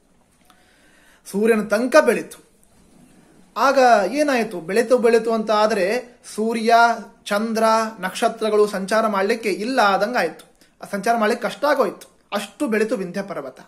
ಸೂರ್ಯನ ತನಕ ಬೆಳೀತು ಆಗ ಏನಾಯಿತು ಬೆಳೆತು ಬೆಳೆತು ಅಂತ ಆದರೆ ಸೂರ್ಯ ಚಂದ್ರ ನಕ್ಷತ್ರಗಳು ಸಂಚಾರ ಮಾಡಲಿಕ್ಕೆ ಇಲ್ಲ ಆದಂಗಾಯ್ತು ಆ ಸಂಚಾರ ಮಾಡಲಿಕ್ಕೆ ಕಷ್ಟ ಆಗೋಯ್ತು ಅಷ್ಟು ಬೆಳೆತು ವಿಂಧ್ಯ ಪರ್ವತ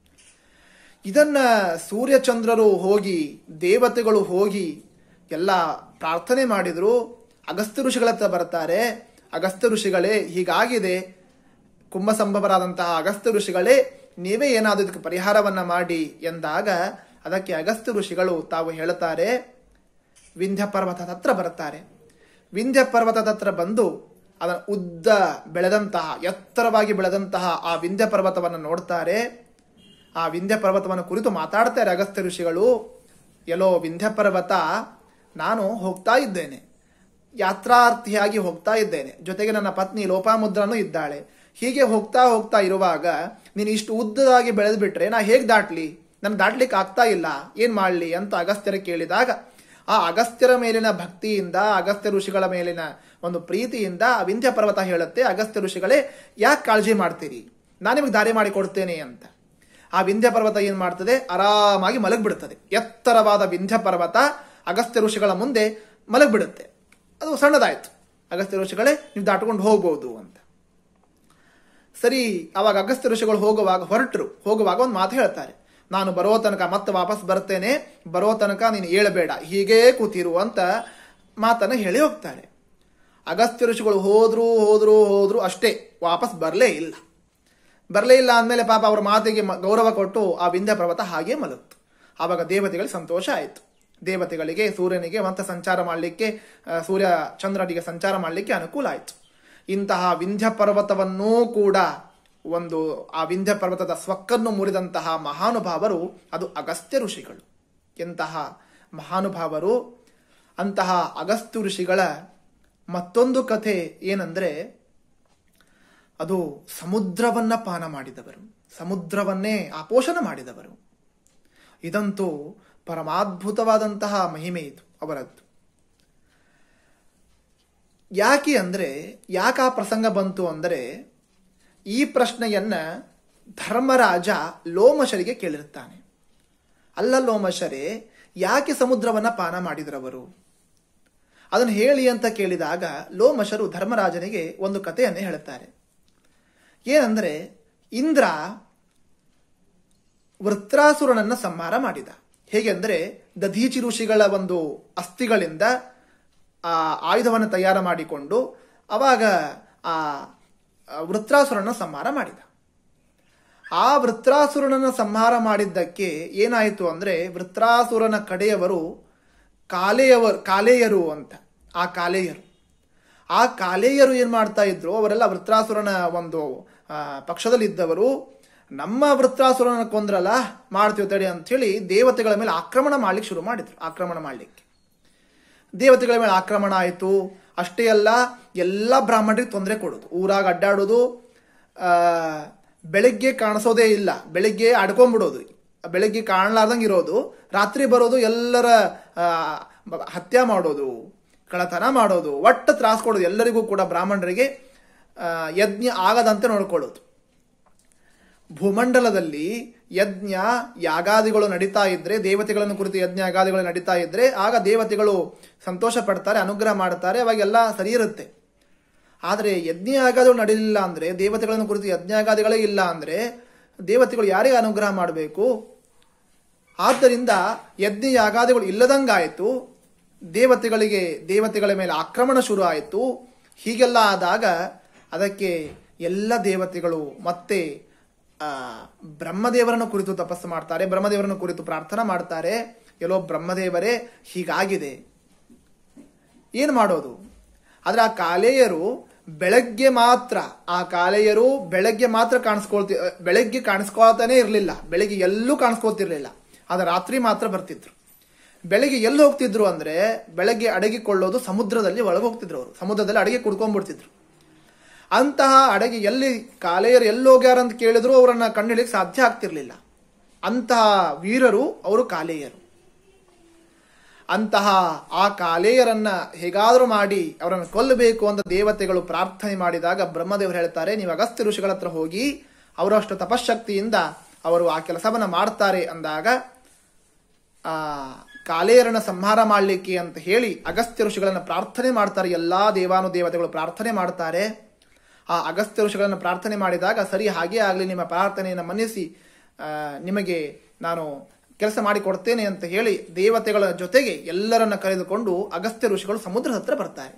ಇದನ್ನ ಸೂರ್ಯಚಂದ್ರರು ಹೋಗಿ ದೇವತೆಗಳು ಹೋಗಿ ಎಲ್ಲ ಪ್ರಾರ್ಥನೆ ಮಾಡಿದ್ರು ಅಗಸ್ತ್ಯ ಋಷಿಗಳ ಹತ್ರ ಬರ್ತಾರೆ ಅಗಸ್ತ್ಯ ಋಷಿಗಳೇ ಹೀಗಾಗಿದೆ ಕುಂಭಸಂಭವರಾದಂತಹ ಅಗಸ್ತ್ಯ ಋಷಿಗಳೇ ನೀವೇ ಏನಾದರೂ ಇದಕ್ಕೆ ಪರಿಹಾರವನ್ನ ಮಾಡಿ ಎಂದಾಗ ಅದಕ್ಕೆ ಅಗಸ್ತ್ಯ ಋಷಿಗಳು ತಾವು ಹೇಳುತ್ತಾರೆ ವಿಂಧ್ಯ ಪರ್ವತದ ಹತ್ರ ಬರುತ್ತಾರೆ ವಿಂಧ್ಯ ಪರ್ವತದ ಹತ್ರ ಬಂದು ಅದರ ಉದ್ದ ಬೆಳೆದಂತಹ ಎತ್ತರವಾಗಿ ಬೆಳೆದಂತಹ ಆ ವಿಂಧ್ಯ ಪರ್ವತವನ್ನು ನೋಡ್ತಾರೆ ಆ ವಿಂಧ್ಯ ಪರ್ವತವನ್ನು ಕುರಿತು ಮಾತಾಡ್ತಾರೆ ಅಗಸ್ತ್ಯ ಋಷಿಗಳು ಎಲ್ಲೋ ವಿಂಧ್ಯ ಪರ್ವತ ನಾನು ಹೋಗ್ತಾ ಇದ್ದೇನೆ ಯಾತ್ರಾರ್ಥಿಯಾಗಿ ಹೋಗ್ತಾ ಇದ್ದೇನೆ ಜೊತೆಗೆ ನನ್ನ ಪತ್ನಿ ಲೋಪಾಮುದ್ರನು ಇದ್ದಾಳೆ ಹೀಗೆ ಹೋಗ್ತಾ ಹೋಗ್ತಾ ಇರುವಾಗ ನೀನು ಇಷ್ಟು ಉದ್ದದಾಗಿ ಬೆಳೆದು ಬಿಟ್ರೆ ನಾ ಹೇಗ್ ದಾಟ್ಲಿ ನನ್ ದಾಟ್ಲಿಕ್ಕೆ ಆಗ್ತಾ ಇಲ್ಲ ಏನ್ ಮಾಡ್ಲಿ ಅಂತ ಅಗಸ್ತ್ಯರ ಕೇಳಿದಾಗ ಆ ಅಗಸ್ತ್ಯರ ಮೇಲಿನ ಭಕ್ತಿಯಿಂದ ಅಗಸ್ತ್ಯ ಋಷಿಗಳ ಮೇಲಿನ ಒಂದು ಪ್ರೀತಿಯಿಂದ ಆ ವಿಂಧ್ಯ ಪರ್ವತ ಹೇಳುತ್ತೆ ಅಗಸ್ತ್ಯ ಋಷಿಗಳೇ ಯಾಕೆ ಕಾಳಜಿ ಮಾಡ್ತೀರಿ ನಾನು ನಿಮಗೆ ದಾರಿ ಮಾಡಿ ಕೊಡ್ತೇನೆ ಅಂತ ಆ ವಿಂಧ್ಯ ಪರ್ವತ ಏನ್ ಮಾಡ್ತದೆ ಆರಾಮಾಗಿ ಮಲಗ್ಬಿಡುತ್ತದೆ ಎತ್ತರವಾದ ವಿಂಧ್ಯ ಪರ್ವತ ಅಗಸ್ತ್ಯ ಋಷಿಗಳ ಮುಂದೆ ಮಲಗ್ಬಿಡುತ್ತೆ ಅದು ಸಣ್ಣದಾಯ್ತು ಅಗಸ್ತ್ಯ ಋಷಿಗಳೇ ನೀವು ದಾಟ್ಕೊಂಡು ಹೋಗ್ಬೋದು ಅಂತ ಸರಿ ಅವಾಗ ಅಗಸ್ತ್ಯ ಋಷಿಗಳು ಹೋಗುವಾಗ ಹೊರಟರು ಹೋಗುವಾಗ ಒಂದು ಮಾತು ಹೇಳ್ತಾರೆ ನಾನು ಬರೋ ತನಕ ಮತ್ತೆ ವಾಪಸ್ ಬರ್ತೇನೆ ಬರೋ ತನಕ ನೀನು ಏಳಬೇಡ ಹೀಗೇ ಕೂತಿರು ಅಂತ ಮಾತನ್ನ ಹೇಳಿ ಹೋಗ್ತಾರೆ ಅಗಸ್ತ್ಯ ಋಷಿಗಳು ಹೋದ್ರು ಹೋದ್ರು ಹೋದ್ರು ಅಷ್ಟೇ ವಾಪಸ್ ಬರಲೇ ಇಲ್ಲ ಬರಲೇ ಇಲ್ಲ ಅಂದಮೇಲೆ ಪಾಪ ಅವ್ರ ಮಾತಿಗೆ ಮ- ಗೌರವ ಕೊಟ್ಟು ಆ ವಿಂಧ್ಯ ಪರ್ವತ ಹಾಗೆ ಮಲಗ್ತು ಆವಾಗ ದೇವತೆಗಳಿಗೆ ಸಂತೋಷ ಆಯಿತು ದೇವತೆಗಳಿಗೆ ಸೂರ್ಯನಿಗೆ ಮತ್ತೆ ಸಂಚಾರ ಮಾಡಲಿಕ್ಕೆ ಆ, ಸೂರ್ಯ ಚಂದ್ರನಿಗೆ ಸಂಚಾರ ಮಾಡಲಿಕ್ಕೆ ಅನುಕೂಲ ಆಯಿತು ಇಂತಹ ವಿಂಧ್ಯ ಪರ್ವತವನ್ನೂ ಕೂಡ ಒಂದು ಆ ವಿಂಧ್ಯ ಪರ್ವತದ ಸ್ವಕ್ಕನ್ನು ಮುರಿದಂತಹ ಮಹಾನುಭಾವರು ಅದು ಅಗಸ್ತ್ಯ ಋಷಿಗಳು ಎಂತಹ ಮಹಾನುಭಾವರು ಅಂತಹ ಅಗಸ್ತ್ಯ ಋಷಿಗಳ ಮತ್ತೊಂದು ಕಥೆ ಏನಂದ್ರೆ ಅದು ಸಮುದ್ರವನ್ನ ಪಾನ ಮಾಡಿದವರು ಸಮುದ್ರವನ್ನೇ ಆಪೋಷಣ ಮಾಡಿದವರು ಇದಂತೂ ಪರಮಾದ್ಭುತವಾದಂತಹ ಮಹಿಮೆ ಇದು ಅವರದ್ದು ಯಾಕೆ ಅಂದ್ರೆ ಯಾಕೆ ಆ ಪ್ರಸಂಗ ಬಂತು ಅಂದರೆ ಈ ಪ್ರಶ್ನೆಯನ್ನ ಧರ್ಮರಾಜ ಲೋಮಶರಿಗೆ ಕೇಳಿರುತ್ತಾನೆ ಅಲ್ಲ ಲೋಮಶರೇ ಯಾಕೆ ಸಮುದ್ರವನ್ನ ಪಾನ ಮಾಡಿದ್ರವರು ಅದನ್ನು ಹೇಳಿ ಅಂತ ಕೇಳಿದಾಗ ಲೋಮಶರು ಧರ್ಮರಾಜನಿಗೆ ಒಂದು ಕಥೆಯನ್ನೇ ಹೇಳುತ್ತಾರೆ ಏನಂದ್ರೆ ಇಂದ್ರ ವೃತ್ರಾಸುರನನ್ನ ಸಂಹಾರ ಮಾಡಿದ ಹೇಗೆಂದ್ರೆ ದಧೀಚಿ ಋಷಿಗಳ ಒಂದು ಅಸ್ಥಿಗಳಿಂದ ಆ ಆಯುಧವನ್ನು ತಯಾರು ಮಾಡಿಕೊಂಡು ಅವಾಗ ಆ ವೃತ್ರಾಸುರನ ಸಂಹಾರ ಮಾಡಿದ ಆ ವೃತ್ರಾಸುರನನ್ನ ಸಂಹಾರ ಮಾಡಿದ್ದಕ್ಕೆ ಏನಾಯಿತು ಅಂದ್ರೆ ವೃತ್ರಾಸುರನ ಕಡೆಯವರು ಕಾಲೆಯವರು ಕಾಲೇಯರು ಅಂತ ಆ ಕಾಲೇಯರು ಆ ಕಾಲೇಯರು ಏನ್ ಮಾಡ್ತಾ ಇದ್ರು ಅವರೆಲ್ಲ ವೃತ್ರಾಸುರನ ಒಂದು ಆ, ಪಕ್ಷದಲ್ಲಿದ್ದವರು ನಮ್ಮ ವೃತ್ರಾಸುರನ ಕೊಂದ್ರಲ್ಲ ಮಾಡ್ತೀವಿ ತಡಿ ಅಂತ ಹೇಳಿ ದೇವತೆಗಳ ಮೇಲೆ ಆಕ್ರಮಣ ಮಾಡ್ಲಿಕ್ಕೆ ಶುರು ಮಾಡಿದ್ರು ಆಕ್ರಮಣ ಮಾಡ್ಲಿಕ್ಕೆ ದೇವತೆಗಳ ಮೇಲೆ ಆಕ್ರಮಣ ಆಯಿತು ಅಷ್ಟೇ ಅಲ್ಲ ಎಲ್ಲ ಬ್ರಾಹ್ಮಣರಿಗೆ ತೊಂದರೆ ಕೊಡೋದು ಊರಾಗ ಅಡ್ಡಾಡೋದು ಆ, ಬೆಳಗ್ಗೆ ಕಾಣಿಸೋದೇ ಇಲ್ಲ ಬೆಳಗ್ಗೆ ಅಡ್ಕೊಂಡ್ಬಿಡೋದು ಬೆಳಗ್ಗೆ ಕಾಣಲಾರ್ದಂಗೆ ಇರೋದು ರಾತ್ರಿ ಬರೋದು ಎಲ್ಲರ ಆ, ಬ- ಹತ್ಯೆ ಮಾಡೋದು ಕಳತನ ಮಾಡೋದು ಒಟ್ಟು ತ್ರಾಸ ಕೊಡೋದು ಎಲ್ಲರಿಗೂ ಕೂಡ ಬ್ರಾಹ್ಮಣರಿಗೆ ಆ, ಯಜ್ಞ ಆಗದಂತೆ ನೋಡ್ಕೊಳ್ಳೋದು ಭೂಮಂಡಲದಲ್ಲಿ ಯಜ್ಞ ಯಾಗಾದಿಗಳು ನಡೀತಾ ಇದ್ರೆ ದೇವತೆಗಳನ್ನು ಕುರಿತು ಯಜ್ಞ ಯಾಗಾದಿಗಳು ನಡೀತಾ ಇದ್ರೆ ಆಗ ದೇವತೆಗಳು ಸಂತೋಷ ಪಡ್ತಾರೆ ಅನುಗ್ರಹ ಮಾಡ್ತಾರೆ ಅವಾಗೆಲ್ಲ ಸರಿ ಇರುತ್ತೆ ಆದರೆ ಯಜ್ಞ ಯಾಗಾದಿಗಳು ನಡೀಲಿಲ್ಲ ಅಂದ್ರೆ ದೇವತೆಗಳನ್ನು ಕುರಿತು ಯಜ್ಞ ಯಾಗಾದಿಗಳೇ ಇಲ್ಲ ಅಂದ್ರೆ ದೇವತೆಗಳು ಯಾರಿಗೆ ಅನುಗ್ರಹ ಮಾಡಬೇಕು ಆದ್ದರಿಂದ ಯಜ್ಞ ಯಾಗಾದಿಗಳು ಇಲ್ಲದಂಗಾಯಿತು ದೇವತೆಗಳಿಗೆ ದೇವತೆಗಳ ಮೇಲೆ ಆಕ್ರಮಣ ಶುರು ಆಯಿತು ಹೀಗೆಲ್ಲ ಆದಾಗ ಅದಕ್ಕೆ ಎಲ್ಲ ದೇವತೆಗಳು ಮತ್ತೆ ಆ, ಬ್ರಹ್ಮದೇವರನ್ನು ಕುರಿತು ತಪಸ್ಸು ಮಾಡ್ತಾರೆ ಬ್ರಹ್ಮದೇವರನ್ನು ಕುರಿತು ಪ್ರಾರ್ಥನಾ ಮಾಡ್ತಾರೆ ಎಲ್ಲೋ ಬ್ರಹ್ಮದೇವರೇ ಹೀಗಾಗಿದೆ ಏನು ಮಾಡೋದು ಆದ್ರೆ ಆ ಕಾಲೇಯರು ಬೆಳಗ್ಗೆ ಮಾತ್ರ ಆ ಕಾಲೇಯರು ಬೆಳಗ್ಗೆ ಮಾತ್ರ ಕಾಣಿಸ್ಕೊಳ್ತಿ ಬೆಳಗ್ಗೆ ಕಾಣಿಸ್ಕೊಳ್ತಾನೆ ಇರಲಿಲ್ಲ ಬೆಳಗ್ಗೆ ಎಲ್ಲೂ ಕಾಣಿಸ್ಕೊಳ್ತಿರ್ಲಿಲ್ಲ ಆದ್ರೆ ರಾತ್ರಿ ಮಾತ್ರ ಬರ್ತಿದ್ರು ಬೆಳಗ್ಗೆ ಎಲ್ಲಿ ಹೋಗ್ತಿದ್ರು ಅಂದ್ರೆ ಬೆಳಗ್ಗೆ ಅಡಗಿಕೊಳ್ಳೋದು ಸಮುದ್ರದಲ್ಲಿ ಒಳಗೆ ಹೋಗ್ತಿದ್ರು ಅವರು ಸಮುದ್ರದಲ್ಲಿ ಅಡಿಗೆ ಕುಡ್ಕೊಂಡ್ಬಿಡ್ತಿದ್ರು ಅಂತಹ ಅಡಗೆ ಎಲ್ಲಿ ಕಾಲೇಯರು ಎಲ್ಲಿ ಹೋಗ್ಯಾರ ಅಂತ ಕೇಳಿದ್ರು ಅವರನ್ನ ಕಂಡುಹಿಡಿಯಕ್ಕೆ ಸಾಧ್ಯ ಆಗ್ತಿರ್ಲಿಲ್ಲ ಅಂತಹ ವೀರರು ಅವರು ಕಾಲೇಯರು ಅಂತಹ ಆ ಕಾಲೇಯರನ್ನ ಹೇಗಾದರೂ ಮಾಡಿ ಅವರನ್ನು ಕೊಲ್ಲಬೇಕು ಅಂತ ದೇವತೆಗಳು ಪ್ರಾರ್ಥನೆ ಮಾಡಿದಾಗ ಬ್ರಹ್ಮದೇವರು ಹೇಳ್ತಾರೆ ನೀವು ಅಗಸ್ತ್ಯ ಋಷಿಗಳ ಹತ್ರ ಹೋಗಿ ಅವರಷ್ಟು ತಪಶಕ್ತಿಯಿಂದ ಅವರು ಆ ಕೆಲಸವನ್ನ ಮಾಡ್ತಾರೆ ಅಂದಾಗ ಆ ಕಾಲೇಯರನ್ನ ಸಂಹಾರ ಮಾಡಲಿಕ್ಕೆ ಅಂತ ಹೇಳಿ ಅಗಸ್ತ್ಯ ಋಷಿಗಳನ್ನ ಪ್ರಾರ್ಥನೆ ಮಾಡ್ತಾರೆ ಎಲ್ಲಾ ದೇವಾನು ದೇವತೆಗಳು ಪ್ರಾರ್ಥನೆ ಮಾಡ್ತಾರೆ ಆ ಅಗಸ್ತ್ಯ ಋಷಿಗಳನ್ನು ಪ್ರಾರ್ಥನೆ ಮಾಡಿದಾಗ ಸರಿ ಹಾಗೇ ಆಗಲಿ ನಿಮ್ಮ ಪ್ರಾರ್ಥನೆಯನ್ನು ಮನ್ನಿಸಿ ಆ, ನಿಮಗೆ ನಾನು ಕೆಲಸ ಮಾಡಿ ಕೊಡ್ತೇನೆ ಅಂತ ಹೇಳಿ ದೇವತೆಗಳ ಜೊತೆಗೆ ಎಲ್ಲರನ್ನ ಕರೆದುಕೊಂಡು ಅಗಸ್ತ್ಯ ಋಷಿಗಳು ಸಮುದ್ರದ ಹತ್ರ ಬರ್ತಾರೆ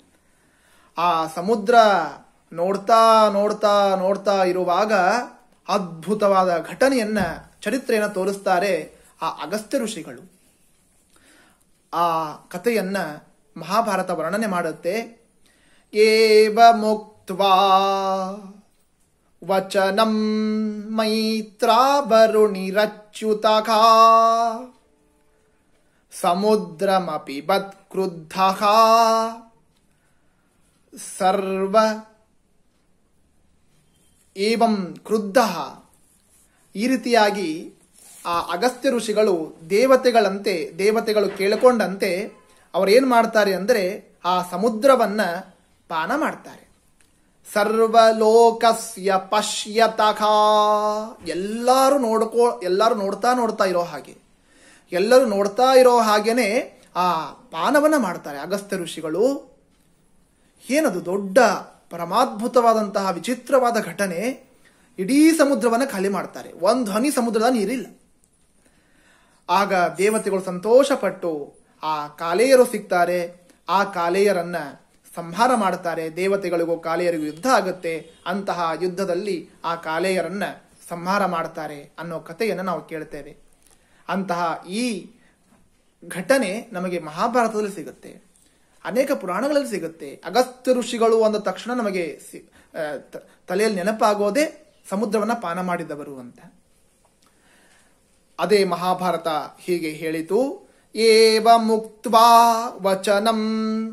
ಆ ಸಮುದ್ರ ನೋಡ್ತಾ ನೋಡ್ತಾ ನೋಡ್ತಾ ಇರುವಾಗ ಅದ್ಭುತವಾದ ಘಟನೆಯನ್ನ ಚರಿತ್ರೆಯನ್ನ ತೋರಿಸ್ತಾರೆ ಆ ಅಗಸ್ತ್ಯ ಋಷಿಗಳು ಆ ಕಥೆಯನ್ನ ಮಹಾಭಾರತ ವರ್ಣನೆ ಮಾಡುತ್ತೆ ಏವ ಮುಕ್ತ್ವಾ ವಚನಂ ಮೈತ್ರಾವರುಣಿರಚ್ಯುತಃ ಸಮುದ್ರಮಪಿ ಬತ್ಕ್ರುದ್ಧಃ ಸರ್ವ ಏವಂ ಕ್ರುದ್ಧ ಈ ರೀತಿಯಾಗಿ ಆ ಅಗಸ್ತ್ಯ ಋಷಿಗಳು ದೇವತೆಗಳಂತೆ ದೇವತೆಗಳು ಕೇಳಿಕೊಂಡಂತೆ ಅವ್ರು ಏನ್ ಮಾಡ್ತಾರೆ ಅಂದ್ರೆ ಆ ಸಮುದ್ರವನ್ನ ಪಾನ ಮಾಡ್ತಾರೆ ಸರ್ವಲೋಕಸ್ಯ ಪಶ್ಯತಃ ಎಲ್ಲರೂ ನೋಡ್ಕೋ ಎಲ್ಲರೂ ನೋಡ್ತಾ ನೋಡ್ತಾ ಇರೋ ಹಾಗೆ ಎಲ್ಲರೂ ನೋಡ್ತಾ ಇರೋ ಹಾಗೇನೆ ಆ ಪಾನವನ್ನ ಮಾಡ್ತಾರೆ ಅಗಸ್ತ್ಯ ಋಷಿಗಳು ಏನದು ದೊಡ್ಡ ಪರಮಾದ್ಭುತವಾದಂತಹ ವಿಚಿತ್ರವಾದ ಘಟನೆ ಇಡೀ ಸಮುದ್ರವನ್ನ ಖಾಲಿ ಮಾಡ್ತಾರೆ ಒಂದು ಹನಿ ಸಮುದ್ರದ ನೀರಿಲ್ಲ ಆಗ ದೇವತೆಗಳು ಸಂತೋಷಪಟ್ಟು ಆ ಕಾಲೇಯರು ಸಿಗ್ತಾರೆ ಆ ಕಾಲೇಯರನ್ನ ಸಂಹಾರ ಮಾಡ್ತಾರೆ ದೇವತೆಗಳಿಗೂ ಕಾಲೆಯರಿಗೂ ಯುದ್ಧ ಆಗುತ್ತೆ ಅಂತಹ ಯುದ್ಧದಲ್ಲಿ ಆ ಕಾಲೆಯರನ್ನ ಸಂಹಾರ ಮಾಡ್ತಾರೆ ಅನ್ನೋ ಕಥೆಯನ್ನು ನಾವು ಕೇಳ್ತೇವೆ ಅಂತಹ ಈ ಘಟನೆ ನಮಗೆ ಮಹಾಭಾರತದಲ್ಲಿ ಸಿಗುತ್ತೆ ಅನೇಕ ಪುರಾಣಗಳಲ್ಲಿ ಸಿಗುತ್ತೆ ಅಗಸ್ತ್ಯ ಋಷಿಗಳು ಅಂದ ತಕ್ಷಣ ನಮಗೆ ಸಿ- ಆ, ತ- ತಲೆಯಲ್ಲಿ ನೆನಪಾಗೋದೇ ಸಮುದ್ರವನ್ನ ಪಾನ ಮಾಡಿದವರು ಅಂತ ಅದೇ ಮಹಾಭಾರತ ಹೀಗೆ ಹೇಳಿತು ಏವ ಮುಕ್ತ್ವಾ ವಚನಂ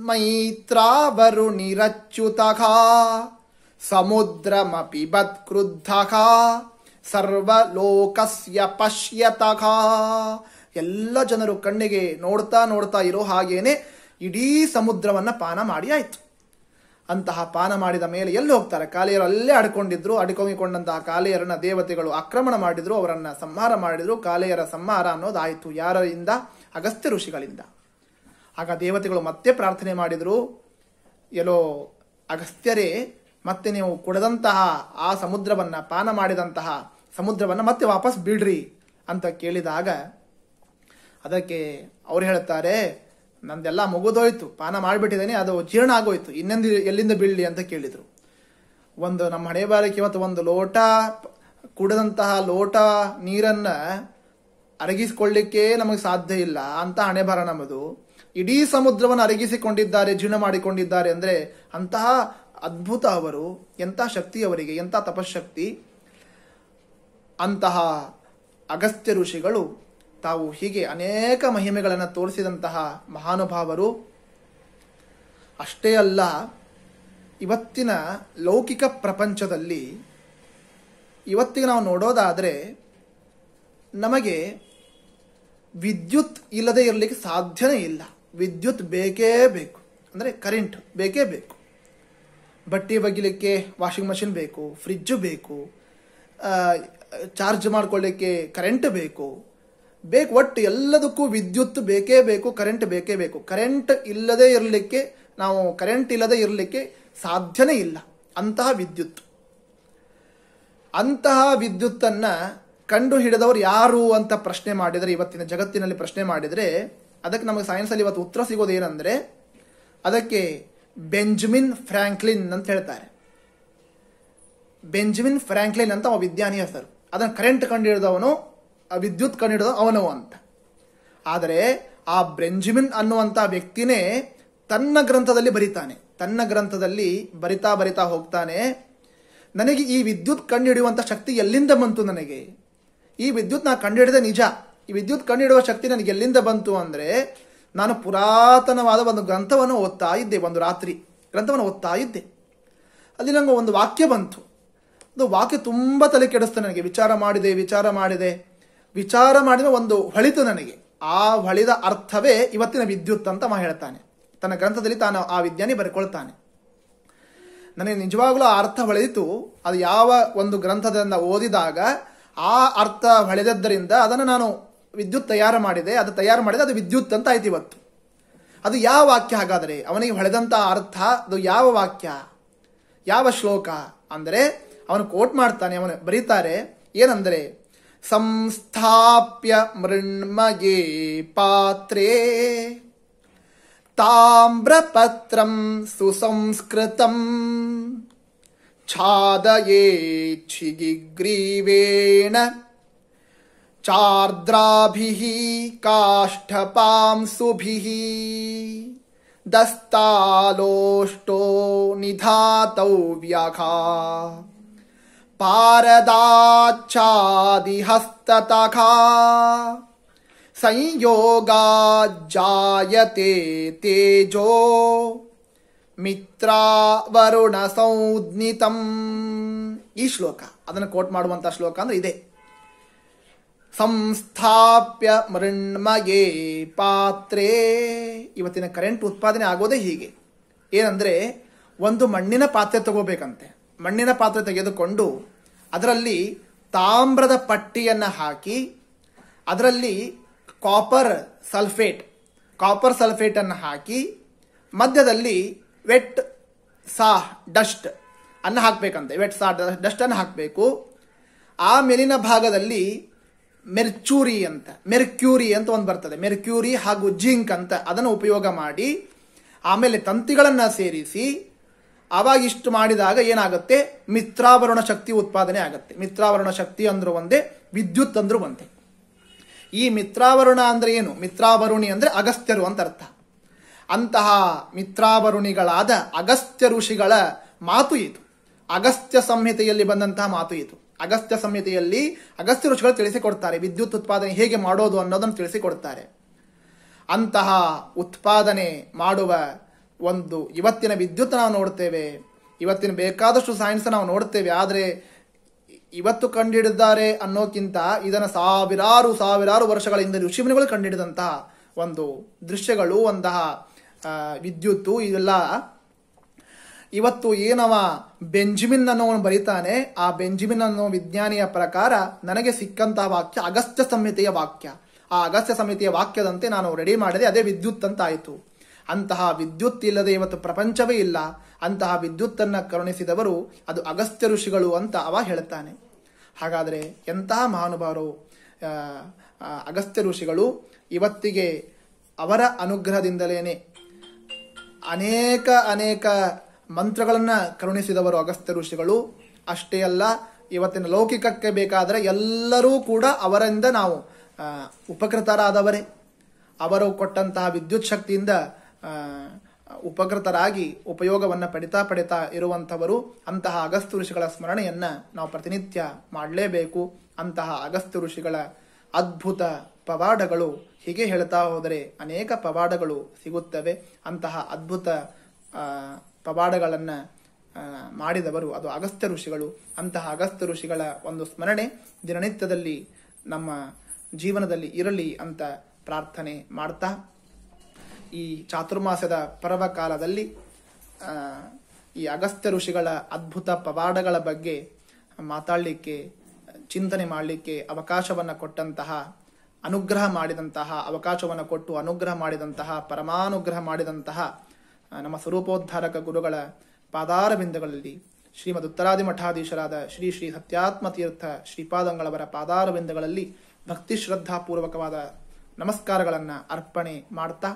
ಮೈತ್ರಾವರುಣಿರಚ್ಯುತಃ ಸಮುದ್ರಮಪಿ ಬತ್ಕ್ರುದ್ಧಃ ಸರ್ವಲೋಕಸ್ಯ ಪಶ್ಯತಃ ಎಲ್ಲ ಜನರು ಕಣ್ಣಿಗೆ ನೋಡ್ತಾ ನೋಡ್ತಾ ಇರೋ ಹಾಗೇನೆ ಇಡೀ ಸಮುದ್ರವನ್ನ ಪಾನ ಮಾಡಿ ಆಯ್ತು ಅಂತಹ ಪಾನ ಮಾಡಿದ ಮೇಲೆ ಎಲ್ಲಿ ಹೋಗ್ತಾರೆ ಕಾಲಿಯರು ಅಲ್ಲೇ ಅಡ್ಕೊಂಡಿದ್ರು ಅಡ್ಕೊಂಡಿಕೊಂಡಂತಹ ಕಾಲಿಯರನ್ನ ದೇವತೆಗಳು ಆಕ್ರಮಣ ಮಾಡಿದ್ರು ಅವರನ್ನ ಸಂಹಾರ ಮಾಡಿದ್ರು ಕಾಲಿಯರ ಸಂಹಾರ ಅನ್ನೋದಾಯಿತು ಯಾರಿಂದ ಅಗಸ್ತ್ಯ ಋಷಿಗಳಿಂದ ಆಗ ದೇವತೆಗಳು ಮತ್ತೆ ಪ್ರಾರ್ಥನೆ ಮಾಡಿದ್ರು ಎಲ್ಲೋ ಅಗಸ್ತ್ಯರೇ ಮತ್ತೆ ನೀವು ಕುಡದಂತಹ ಆ ಸಮುದ್ರವನ್ನ ಪಾನ ಮಾಡಿದಂತಹ ಸಮುದ್ರವನ್ನ ಮತ್ತೆ ವಾಪಸ್ ಬಿಡ್ರಿ ಅಂತ ಕೇಳಿದಾಗ ಅದಕ್ಕೆ ಅವ್ರು ಹೇಳ್ತಾರೆ ನಂದೆಲ್ಲ ಮುಗಿದೋಯ್ತು ಪಾನ ಮಾಡಿಬಿಟ್ಟಿದ್ದೇನೆ ಅದು ಜೀರ್ಣ ಆಗೋಯ್ತು ಇನ್ನೊಂದು ಎಲ್ಲಿಂದ ಬೀಳಲಿ ಅಂತ ಕೇಳಿದ್ರು ಒಂದು ನಮ್ಮ ಹಣೆ ಬಾರಕ್ಕೆ ಇವತ್ತು ಒಂದು ಲೋಟ ಕುಡದಂತಹ ಲೋಟ ನೀರನ್ನ ಅರಗಿಸಿಕೊಳ್ಳಿಕ್ಕೆ ನಮಗೆ ಸಾಧ್ಯ ಇಲ್ಲ ಅಂತ ಹಣೆ ಬರ ನಮ್ಮದು ಇಡೀ ಸಮುದ್ರವನ್ನು ಅರಗಿಸಿಕೊಂಡಿದ್ದಾರೆ ಜೀರ್ಣ ಮಾಡಿಕೊಂಡಿದ್ದಾರೆ ಅಂದ್ರೆ ಅಂತಹ ಅದ್ಭುತ ಅವರು ಎಂಥ ಶಕ್ತಿ ಅವರಿಗೆ ಎಂಥ ತಪಶಕ್ತಿ ಅಂತಹ ಅಗಸ್ತ್ಯ ಋಷಿಗಳು ತಾವು ಹೀಗೆ ಅನೇಕ ಮಹಿಮೆಗಳನ್ನು ತೋರಿಸಿದಂತಹ ಮಹಾನುಭಾವರು ಅಷ್ಟೇ ಅಲ್ಲ ಇವತ್ತಿನ ಲೌಕಿಕ ಪ್ರಪಂಚದಲ್ಲಿ ಇವತ್ತಿಗೆ ನಾವು ನೋಡೋದಾದರೆ ನಮಗೆ ವಿದ್ಯುತ್ ಇಲ್ಲದೆ ಇರಲಿಕ್ಕೆ ಸಾಧ್ಯನೇ ಇಲ್ಲ ವಿದ್ಯುತ್ ಬೇಕೇ ಬೇಕು ಅಂದರೆ ಕರೆಂಟ್ ಬೇಕೇ ಬೇಕು ಬಟ್ಟೆ ಒಗಿಲಿಕ್ಕೆ ವಾಷಿಂಗ್ ಮಷಿನ್ ಬೇಕು ಫ್ರಿಜ್ಜು ಬೇಕು ಆ, ಚಾರ್ಜ್ ಮಾಡ್ಕೊಳ್ಳಿಕ್ಕೆ ಕರೆಂಟ್ ಬೇಕು ಬೇಕು ಒಟ್ಟು ಎಲ್ಲದಕ್ಕೂ ವಿದ್ಯುತ್ ಬೇಕೇ ಬೇಕು ಕರೆಂಟ್ ಬೇಕೇ ಬೇಕು ಕರೆಂಟ್ ಇಲ್ಲದೆ ಇರಲಿಕ್ಕೆ ನಾವು ಕರೆಂಟ್ ಇಲ್ಲದೆ ಇರಲಿಕ್ಕೆ ಸಾಧ್ಯನೇ ಇಲ್ಲ ಅಂತಹ ವಿದ್ಯುತ್ ಅಂತಹ ವಿದ್ಯುತ್ತನ್ನ ಕಂಡು ಹಿಡಿದವರು ಯಾರು ಅಂತ ಪ್ರಶ್ನೆ ಮಾಡಿದರೆ ಇವತ್ತಿನ ಜಗತ್ತಿನಲ್ಲಿ ಪ್ರಶ್ನೆ ಮಾಡಿದರೆ ಅದಕ್ಕೆ ನಮಗೆ ಸೈನ್ಸಲ್ಲಿ ಇವತ್ತು ಉತ್ತರ ಸಿಗೋದು ಏನಂದ್ರೆ ಅದಕ್ಕೆ ಬೆಂಜಮಿನ್ ಫ್ರಾಂಕ್ಲಿನ್ ಅಂತ ಹೇಳ್ತಾರೆ ಬೆಂಜಮಿನ್ ಫ್ರಾಂಕ್ಲಿನ್ ಅಂತ ಅವ ವಿಜ್ಞಾನಿ ಹೆಸರು ಅದನ್ನು ಕರೆಂಟ್ ಕಂಡುಹಿಡಿದವನು ಆ ವಿದ್ಯುತ್ ಕಂಡುಹಿಡಿದ ಅವನು ಅಂತ ಆದರೆ ಆ ಬೆಂಜಮಿನ್ ಅನ್ನುವಂಥ ವ್ಯಕ್ತಿನೇ ತನ್ನ ಗ್ರಂಥದಲ್ಲಿ ಬರಿತಾನೆ ತನ್ನ ಗ್ರಂಥದಲ್ಲಿ ಬರಿತಾ ಬರಿತಾ ಹೋಗ್ತಾನೆ ನನಗೆ ಈ ವಿದ್ಯುತ್ ಕಂಡುಹಿಡಿಯುವಂಥ ಶಕ್ತಿ ಎಲ್ಲಿಂದ ಬಂತು ನನಗೆ ಈ ವಿದ್ಯುತ್ ನಾ ಕಂಡುಹಿಡಿದ ನಿಜ ಈ ವಿದ್ಯುತ್ ಕಂಡುಹಿಡಿಯುವ ಶಕ್ತಿ ನನಗೆ ಎಲ್ಲಿಂದ ಬಂತು ಅಂದರೆ ನಾನು ಪುರಾತನವಾದ ಒಂದು ಗ್ರಂಥವನ್ನು ಓದ್ತಾ ಇದ್ದೆ ಒಂದು ರಾತ್ರಿ ಗ್ರಂಥವನ್ನು ಓದ್ತಾ ಇದ್ದೆ ಅಲ್ಲಿ ನಂಗೆ ಒಂದು ವಾಕ್ಯ ಬಂತು ಅದು ವಾಕ್ಯ ತುಂಬ ತಲೆ ಕೆಡಿಸ್ತು ನನಗೆ ವಿಚಾರ ಮಾಡಿದೆ ವಿಚಾರ ಮಾಡಿದೆ ವಿಚಾರ ಮಾಡಿದ ಒಂದು ಹೊಳಿತು ನನಗೆ ಆ ಹೊಳಿದ ಅರ್ಥವೇ ಇವತ್ತಿನ ವಿದ್ಯುತ್ ಅಂತ ಅವ ಹೇಳ್ತಾನೆ ತನ್ನ ಗ್ರಂಥದಲ್ಲಿ ತಾನು ಆ ವಿಜ್ಞಾನಿ ಬರೆಕೊಳ್ತಾನೆ ನನಗೆ ನಿಜವಾಗ್ಲೂ ಆ ಅರ್ಥ ಹೊಳೆದಿತು ಅದು ಯಾವ ಒಂದು ಗ್ರಂಥದಿಂದ ಓದಿದಾಗ ಆ ಅರ್ಥ ಹೊಳೆದದ್ದರಿಂದ ಅದನ್ನು ನಾನು ವಿದ್ಯುತ್ ತಯಾರು ಮಾಡಿದೆ ಅದು ತಯಾರು ಮಾಡಿದೆ ಅದು ವಿದ್ಯುತ್ ಅಂತ ಆಯ್ತು ಇವತ್ತು ಅದು ಯಾವ ವಾಕ್ಯ ಹಾಗಾದರೆ ಅವನಿಗೆ ಹೊಳೆದಂತ ಅರ್ಥ ಅದು ಯಾವ ವಾಕ್ಯ ಯಾವ ಶ್ಲೋಕ ಅಂದರೆ ಅವನು ಕೋಟ್ ಮಾಡ್ತಾನೆ ಅವನು ಬರೀತಾರೆ ಏನಂದರೆ ಸಂಸ್ಥಾಪ್ಯ ಮೃಣ್ಮಯೇ ಪಾತ್ರೇ ತಾಮ್ರಪತ್ರಂ ಸುಸಂಸ್ಕೃತಂ ಛಾದಯೇಚ್ಛಿಗಿಗ್ರೀವೇಣ ಚಾರ್ದ್ರಾಭಿಃ ಕಾಷ್ಠಪಾಂಸುಭಿಃ ದಸ್ತಾಲೋಷ್ಟೋ ನಿಧಾತವ್ಯಘಾ ಪಾರದಾಚ್ಛಾದಿಹಸ್ತತಖಾ ಸಂಯೋಗಾಜ್ಜಾಯತೆ ತೇಜೋ ಮಿತ್ರಾವರುಣ ಸಂಜ್ಞಿತಂ ಈ ಶ್ಲೋಕ ಅದನ್ನು ಕೋಟ್ ಮಾಡುವಂತ ಶ್ಲೋಕ ಅಂದ್ರೆ ಇದೆ ಸಂಸ್ಥಾಪ್ಯ ಮೃಣ್ಮಯೇ ಪಾತ್ರೇ ಇವತ್ತಿನ ಕರೆಂಟ್ ಉತ್ಪಾದನೆ ಆಗೋದೇ ಹೀಗೆ ಏನಂದ್ರೆ ಒಂದು ಮಣ್ಣಿನ ಪಾತ್ರೆ ತಗೋಬೇಕಂತೆ ಮಣ್ಣಿನ ಪಾತ್ರೆ ತೆಗೆದುಕೊಂಡು ಅದರಲ್ಲಿ ತಾಮ್ರದ ಪಟ್ಟಿಯನ್ನ ಹಾಕಿ ಅದರಲ್ಲಿ ಕಾಪರ್ ಸಲ್ಫೇಟ್ ಕಾಪರ್ ಸಲ್ಫೇಟ್ ಅನ್ನು ಹಾಕಿ ಮಧ್ಯದಲ್ಲಿ ವೆಟ್ ಸಾ ಡಸ್ಟ್ ಅನ್ನು ಹಾಕಬೇಕಂತೆ ವೆಟ್ ಸಾ ಡಸ್ಟ್ ಅನ್ನು ಹಾಕಬೇಕು ಆ ಮೇಲಿನ ಭಾಗದಲ್ಲಿ ಮೆರ್ಚೂರಿ ಅಂತ ಮೆರ್ಕ್ಯೂರಿ ಅಂತ ಒಂದು ಬರ್ತದೆ ಮೆರ್ಕ್ಯೂರಿ ಹಾಗೂ ಜಿಂಕ್ ಅಂತ ಅದನ್ನು ಉಪಯೋಗ ಮಾಡಿ ಆಮೇಲೆ ತಂತಿಗಳನ್ನ ಸೇರಿಸಿ ಆವಾಗ ಇಷ್ಟು ಮಾಡಿದಾಗ ಏನಾಗುತ್ತೆ ಮಿತ್ರಾವರಣ ಶಕ್ತಿ ಉತ್ಪಾದನೆ ಆಗುತ್ತೆ ಮಿತ್ರಾವರಣ ಶಕ್ತಿ ಅಂದ್ರೂ ಒಂದೇ ವಿದ್ಯುತ್ ಅಂದ್ರೂ ಒಂದೇ ಈ ಮಿತ್ರಾವರುಣ ಅಂದ್ರೆ ಏನು ಮಿತ್ರಾವರುಣಿ ಅಂದ್ರೆ ಅಗಸ್ತ್ಯರು ಅಂತ ಅರ್ಥ ಅಂತಹ ಮಿತ್ರಾವರುಣಿಗಳಾದ ಅಗಸ್ತ್ಯ ಋಷಿಗಳ ಮಾತು ಇದು ಅಗಸ್ತ್ಯ ಸಂಹಿತೆಯಲ್ಲಿ ಬಂದಂತಹ ಮಾತು ಇದು ಅಗಸ್ತ್ಯ ಸಂಹಿತೆಯಲ್ಲಿ ಅಗಸ್ತ್ಯ ಋಷಿಗಳು ತಿಳಿಸಿಕೊಡ್ತಾರೆ ವಿದ್ಯುತ್ ಉತ್ಪಾದನೆ ಹೇಗೆ ಮಾಡೋದು ಅನ್ನೋದನ್ನು ತಿಳಿಸಿಕೊಡ್ತಾರೆ ಅಂತಹ ಉತ್ಪಾದನೆ ಮಾಡುವ ಒಂದು ಇವತ್ತಿನ ವಿದ್ಯುತ್ ನಾವು ನೋಡ್ತೇವೆ ಇವತ್ತಿನ ಬೇಕಾದಷ್ಟು ಸೈನ್ಸ್ ನಾವು ನೋಡ್ತೇವೆ ಆದರೆ ಇವತ್ತು ಕಂಡುಹಿಡಿದ್ದಾರೆ ಅನ್ನೋಕ್ಕಿಂತ ಇದನ್ನು ಸಾವಿರಾರು ಸಾವಿರಾರು ವರ್ಷಗಳ ಹಿಂದೆ ಋಷಿಮುನಿಗಳು ಕಂಡುಹಿಡಿದಂತಹ ಒಂದು ದೃಶ್ಯಗಳು ಒಂತಹ ಆ, ವಿದ್ಯುತ್ತು ಇವೆಲ್ಲ ಇವತ್ತು ಏನವ ಬೆಂಜಮಿನ್ ಅನ್ನೋವನು ಬರೀತಾನೆ ಆ ಬೆಂಜಮಿನ್ ಅನ್ನೋ ವಿಜ್ಞಾನಿಯ ಪ್ರಕಾರ ನನಗೆ ಸಿಕ್ಕಂತಹ ವಾಕ್ಯ ಅಗಸ್ತ್ಯ ಸಂಹಿತೆಯ ವಾಕ್ಯ ಆ ಅಗಸ್ತ್ಯ ಸಂಹಿತೆಯ ವಾಕ್ಯದಂತೆ ನಾನು ರೆಡಿ ಮಾಡಿದೆ ಅದೇ ವಿದ್ಯುತ್ ಅಂತ ಆಯಿತು ಅಂತಹ ವಿದ್ಯುತ್ ಇಲ್ಲದೆ ಇವತ್ತು ಪ್ರಪಂಚವೇ ಇಲ್ಲ ಅಂತಹ ವಿದ್ಯುತ್ತನ್ನ ಕರುಣಿಸಿದವರು ಅದು ಅಗಸ್ತ್ಯ ಋಷಿಗಳು ಅಂತ ಅವ ಹೇಳ್ತಾನೆ ಹಾಗಾದರೆ ಎಂತಹ ಮಹಾನುಭಾವರು ಆ, ಆ, ಅಗಸ್ತ್ಯ ಋಷಿಗಳು ಇವತ್ತಿಗೆ ಅವರ ಅನುಗ್ರಹದಿಂದಲೇನೆ ಅನೇಕ ಅನೇಕ ಮಂತ್ರಗಳನ್ನ ಕರುಣಿಸಿದವರು ಅಗಸ್ತ್ಯ ಋಷಿಗಳು ಅಷ್ಟೇ ಅಲ್ಲ ಇವತ್ತಿನ ಲೌಕಿಕಕ್ಕೆ ಬೇಕಾದರೆ ಎಲ್ಲರೂ ಕೂಡ ಅವರಿಂದ ನಾವು ಆ, ಉಪಕೃತರಾದವರೇ ಅವರು ಕೊಟ್ಟಂತಹ ವಿದ್ಯುತ್ ಶಕ್ತಿಯಿಂದ ಆ, ಉಪಕೃತರಾಗಿ ಉಪಯೋಗವನ್ನ ಪಡಿತಾ ಪಡಿತಾ ಇರುವಂಥವರು ಅಂತಹ ಅಗಸ್ತ್ಯ ಋಷಿಗಳ ಸ್ಮರಣೆಯನ್ನ ನಾವು ಪ್ರತಿನಿತ್ಯ ಮಾಡಲೇಬೇಕು ಅಂತಹ ಅಗಸ್ತ್ಯ ಋಷಿಗಳ ಅದ್ಭುತ ಪವಾಡಗಳು ಹೀಗೆ ಹೇಳ್ತಾ ಹೋದರೆ ಅನೇಕ ಪವಾಡಗಳು ಸಿಗುತ್ತವೆ ಅಂತಹ ಅದ್ಭುತ ಆ, ಪವಾಡಗಳನ್ನ ಆ, ಮಾಡಿದವರು ಅದು ಅಗಸ್ತ್ಯ ಋಷಿಗಳು ಅಂತಹ ಅಗಸ್ತ್ಯ ಋಷಿಗಳ ಒಂದು ಸ್ಮರಣೆ ದಿನನಿತ್ಯದಲ್ಲಿ ನಮ್ಮ ಜೀವನದಲ್ಲಿ ಇರಲಿ ಅಂತ ಪ್ರಾರ್ಥನೆ ಮಾಡ್ತಾ ಈ ಚಾತುರ್ಮಾಸದ ಪರ್ವಕಾಲದಲ್ಲಿ ಆ, ಈ ಅಗಸ್ತ್ಯ ಋಷಿಗಳ ಅದ್ಭುತ ಪವಾಡಗಳ ಬಗ್ಗೆ ಮಾತಾಡಲಿಕ್ಕೆ ಚಿಂತನೆ ಮಾಡಲಿಕ್ಕೆ ಅವಕಾಶವನ್ನು ಕೊಟ್ಟಂತಹ ಅನುಗ್ರಹ ಮಾಡಿದಂತಹ ಅವಕಾಶವನ್ನು ಕೊಟ್ಟು ಅನುಗ್ರಹ ಮಾಡಿದಂತಹ ಪರಮಾನುಗ್ರಹ ಮಾಡಿದಂತಹ ಆ, ನಮ್ಮ ಸ್ವರೂಪೋದ್ಧಾರಕ ಗುರುಗಳ ಪಾದಾರ ಬಿಂದುಗಳಲ್ಲಿ ಶ್ರೀಮದ್ ಉತ್ತರಾದಿ ಮಠಾಧೀಶರಾದ ಶ್ರೀ ಶ್ರೀ ಸತ್ಯಾತ್ಮ ತೀರ್ಥ ಶ್ರೀಪಾದಂಗಳವರ ಪಾದಾರ ಬಿಂದುಗಳಲ್ಲಿ ಭಕ್ತಿ ಶ್ರದ್ಧಾಪೂರ್ವಕವಾದ ನಮಸ್ಕಾರಗಳನ್ನು ಅರ್ಪಣೆ ಮಾಡ್ತಾ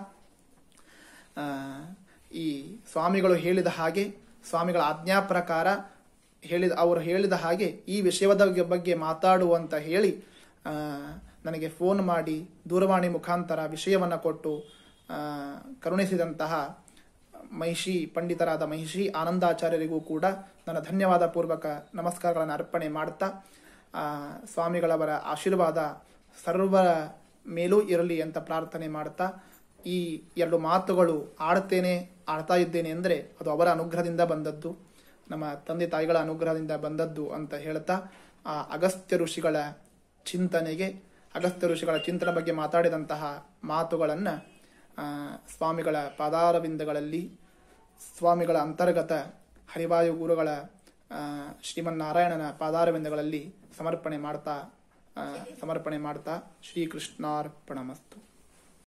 ಆ, ಈ ಸ್ವಾಮಿಗಳು ಹೇಳಿದ ಹಾಗೆ ಸ್ವಾಮಿಗಳ ಆಜ್ಞಾ ಪ್ರಕಾರ ಹೇಳಿದ ಅವರು ಹೇಳಿದ ಹಾಗೆ ಈ ವಿಷಯದ ಬಗ್ಗೆ ಮಾತಾಡು ಅಂತ ಹೇಳಿ ಆ, ನನಗೆ ಫೋನ್ ಮಾಡಿ ದೂರವಾಣಿ ಮುಖಾಂತರ ವಿಷಯವನ್ನು ಕೊಟ್ಟು ಆ, ಕರುಣಿಸಿದಂತಹ ಮಹಿಷಿ ಪಂಡಿತರಾದ ಮಹಿಷಿ ಆನಂದಾಚಾರ್ಯರಿಗೂ ಕೂಡ ನನ್ನ ಧನ್ಯವಾದ ಪೂರ್ವಕ ನಮಸ್ಕಾರಗಳನ್ನು ಅರ್ಪಣೆ ಮಾಡ್ತಾ ಆ, ಸ್ವಾಮಿಗಳವರ ಆಶೀರ್ವಾದ ಸರ್ವರ ಮೇಲೂ ಇರಲಿ ಅಂತ ಪ್ರಾರ್ಥನೆ ಮಾಡ್ತಾ ಈ ಎರಡು ಮಾತುಗಳು ಆಡ್ತೇನೆ ಆಡ್ತಾ ಇದ್ದೇನೆ ಅಂದರೆ ಅದು ಅವರ ಅನುಗ್ರಹದಿಂದ ಬಂದದ್ದು ನಮ್ಮ ತಂದೆ ತಾಯಿಗಳ ಅನುಗ್ರಹದಿಂದ ಬಂದದ್ದು ಅಂತ ಹೇಳ್ತಾ ಆ ಅಗಸ್ತ್ಯ ಋಷಿಗಳ ಚಿಂತನೆಗೆ ಅಗಸ್ತ್ಯ ಋಷಿಗಳ ಚಿಂತನೆ ಬಗ್ಗೆ ಮಾತಾಡಿದಂತಹ ಮಾತುಗಳನ್ನು ಸ್ವಾಮಿಗಳ ಪಾದಾರವಿಂದಗಳಲ್ಲಿ ಸ್ವಾಮಿಗಳ ಅಂತರ್ಗತ ಹರಿವಾಯು ಗುರುಗಳ ಆ, ಶ್ರೀಮನ್ನಾರಾಯಣನ ಪಾದಾರವಿಂದಗಳಲ್ಲಿ ಸಮರ್ಪಣೆ ಮಾಡ್ತಾ ಆ, ಸಮರ್ಪಣೆ ಮಾಡ್ತಾ ಶ್ರೀಕೃಷ್ಣಾರ್ಪಣಮಸ್ತು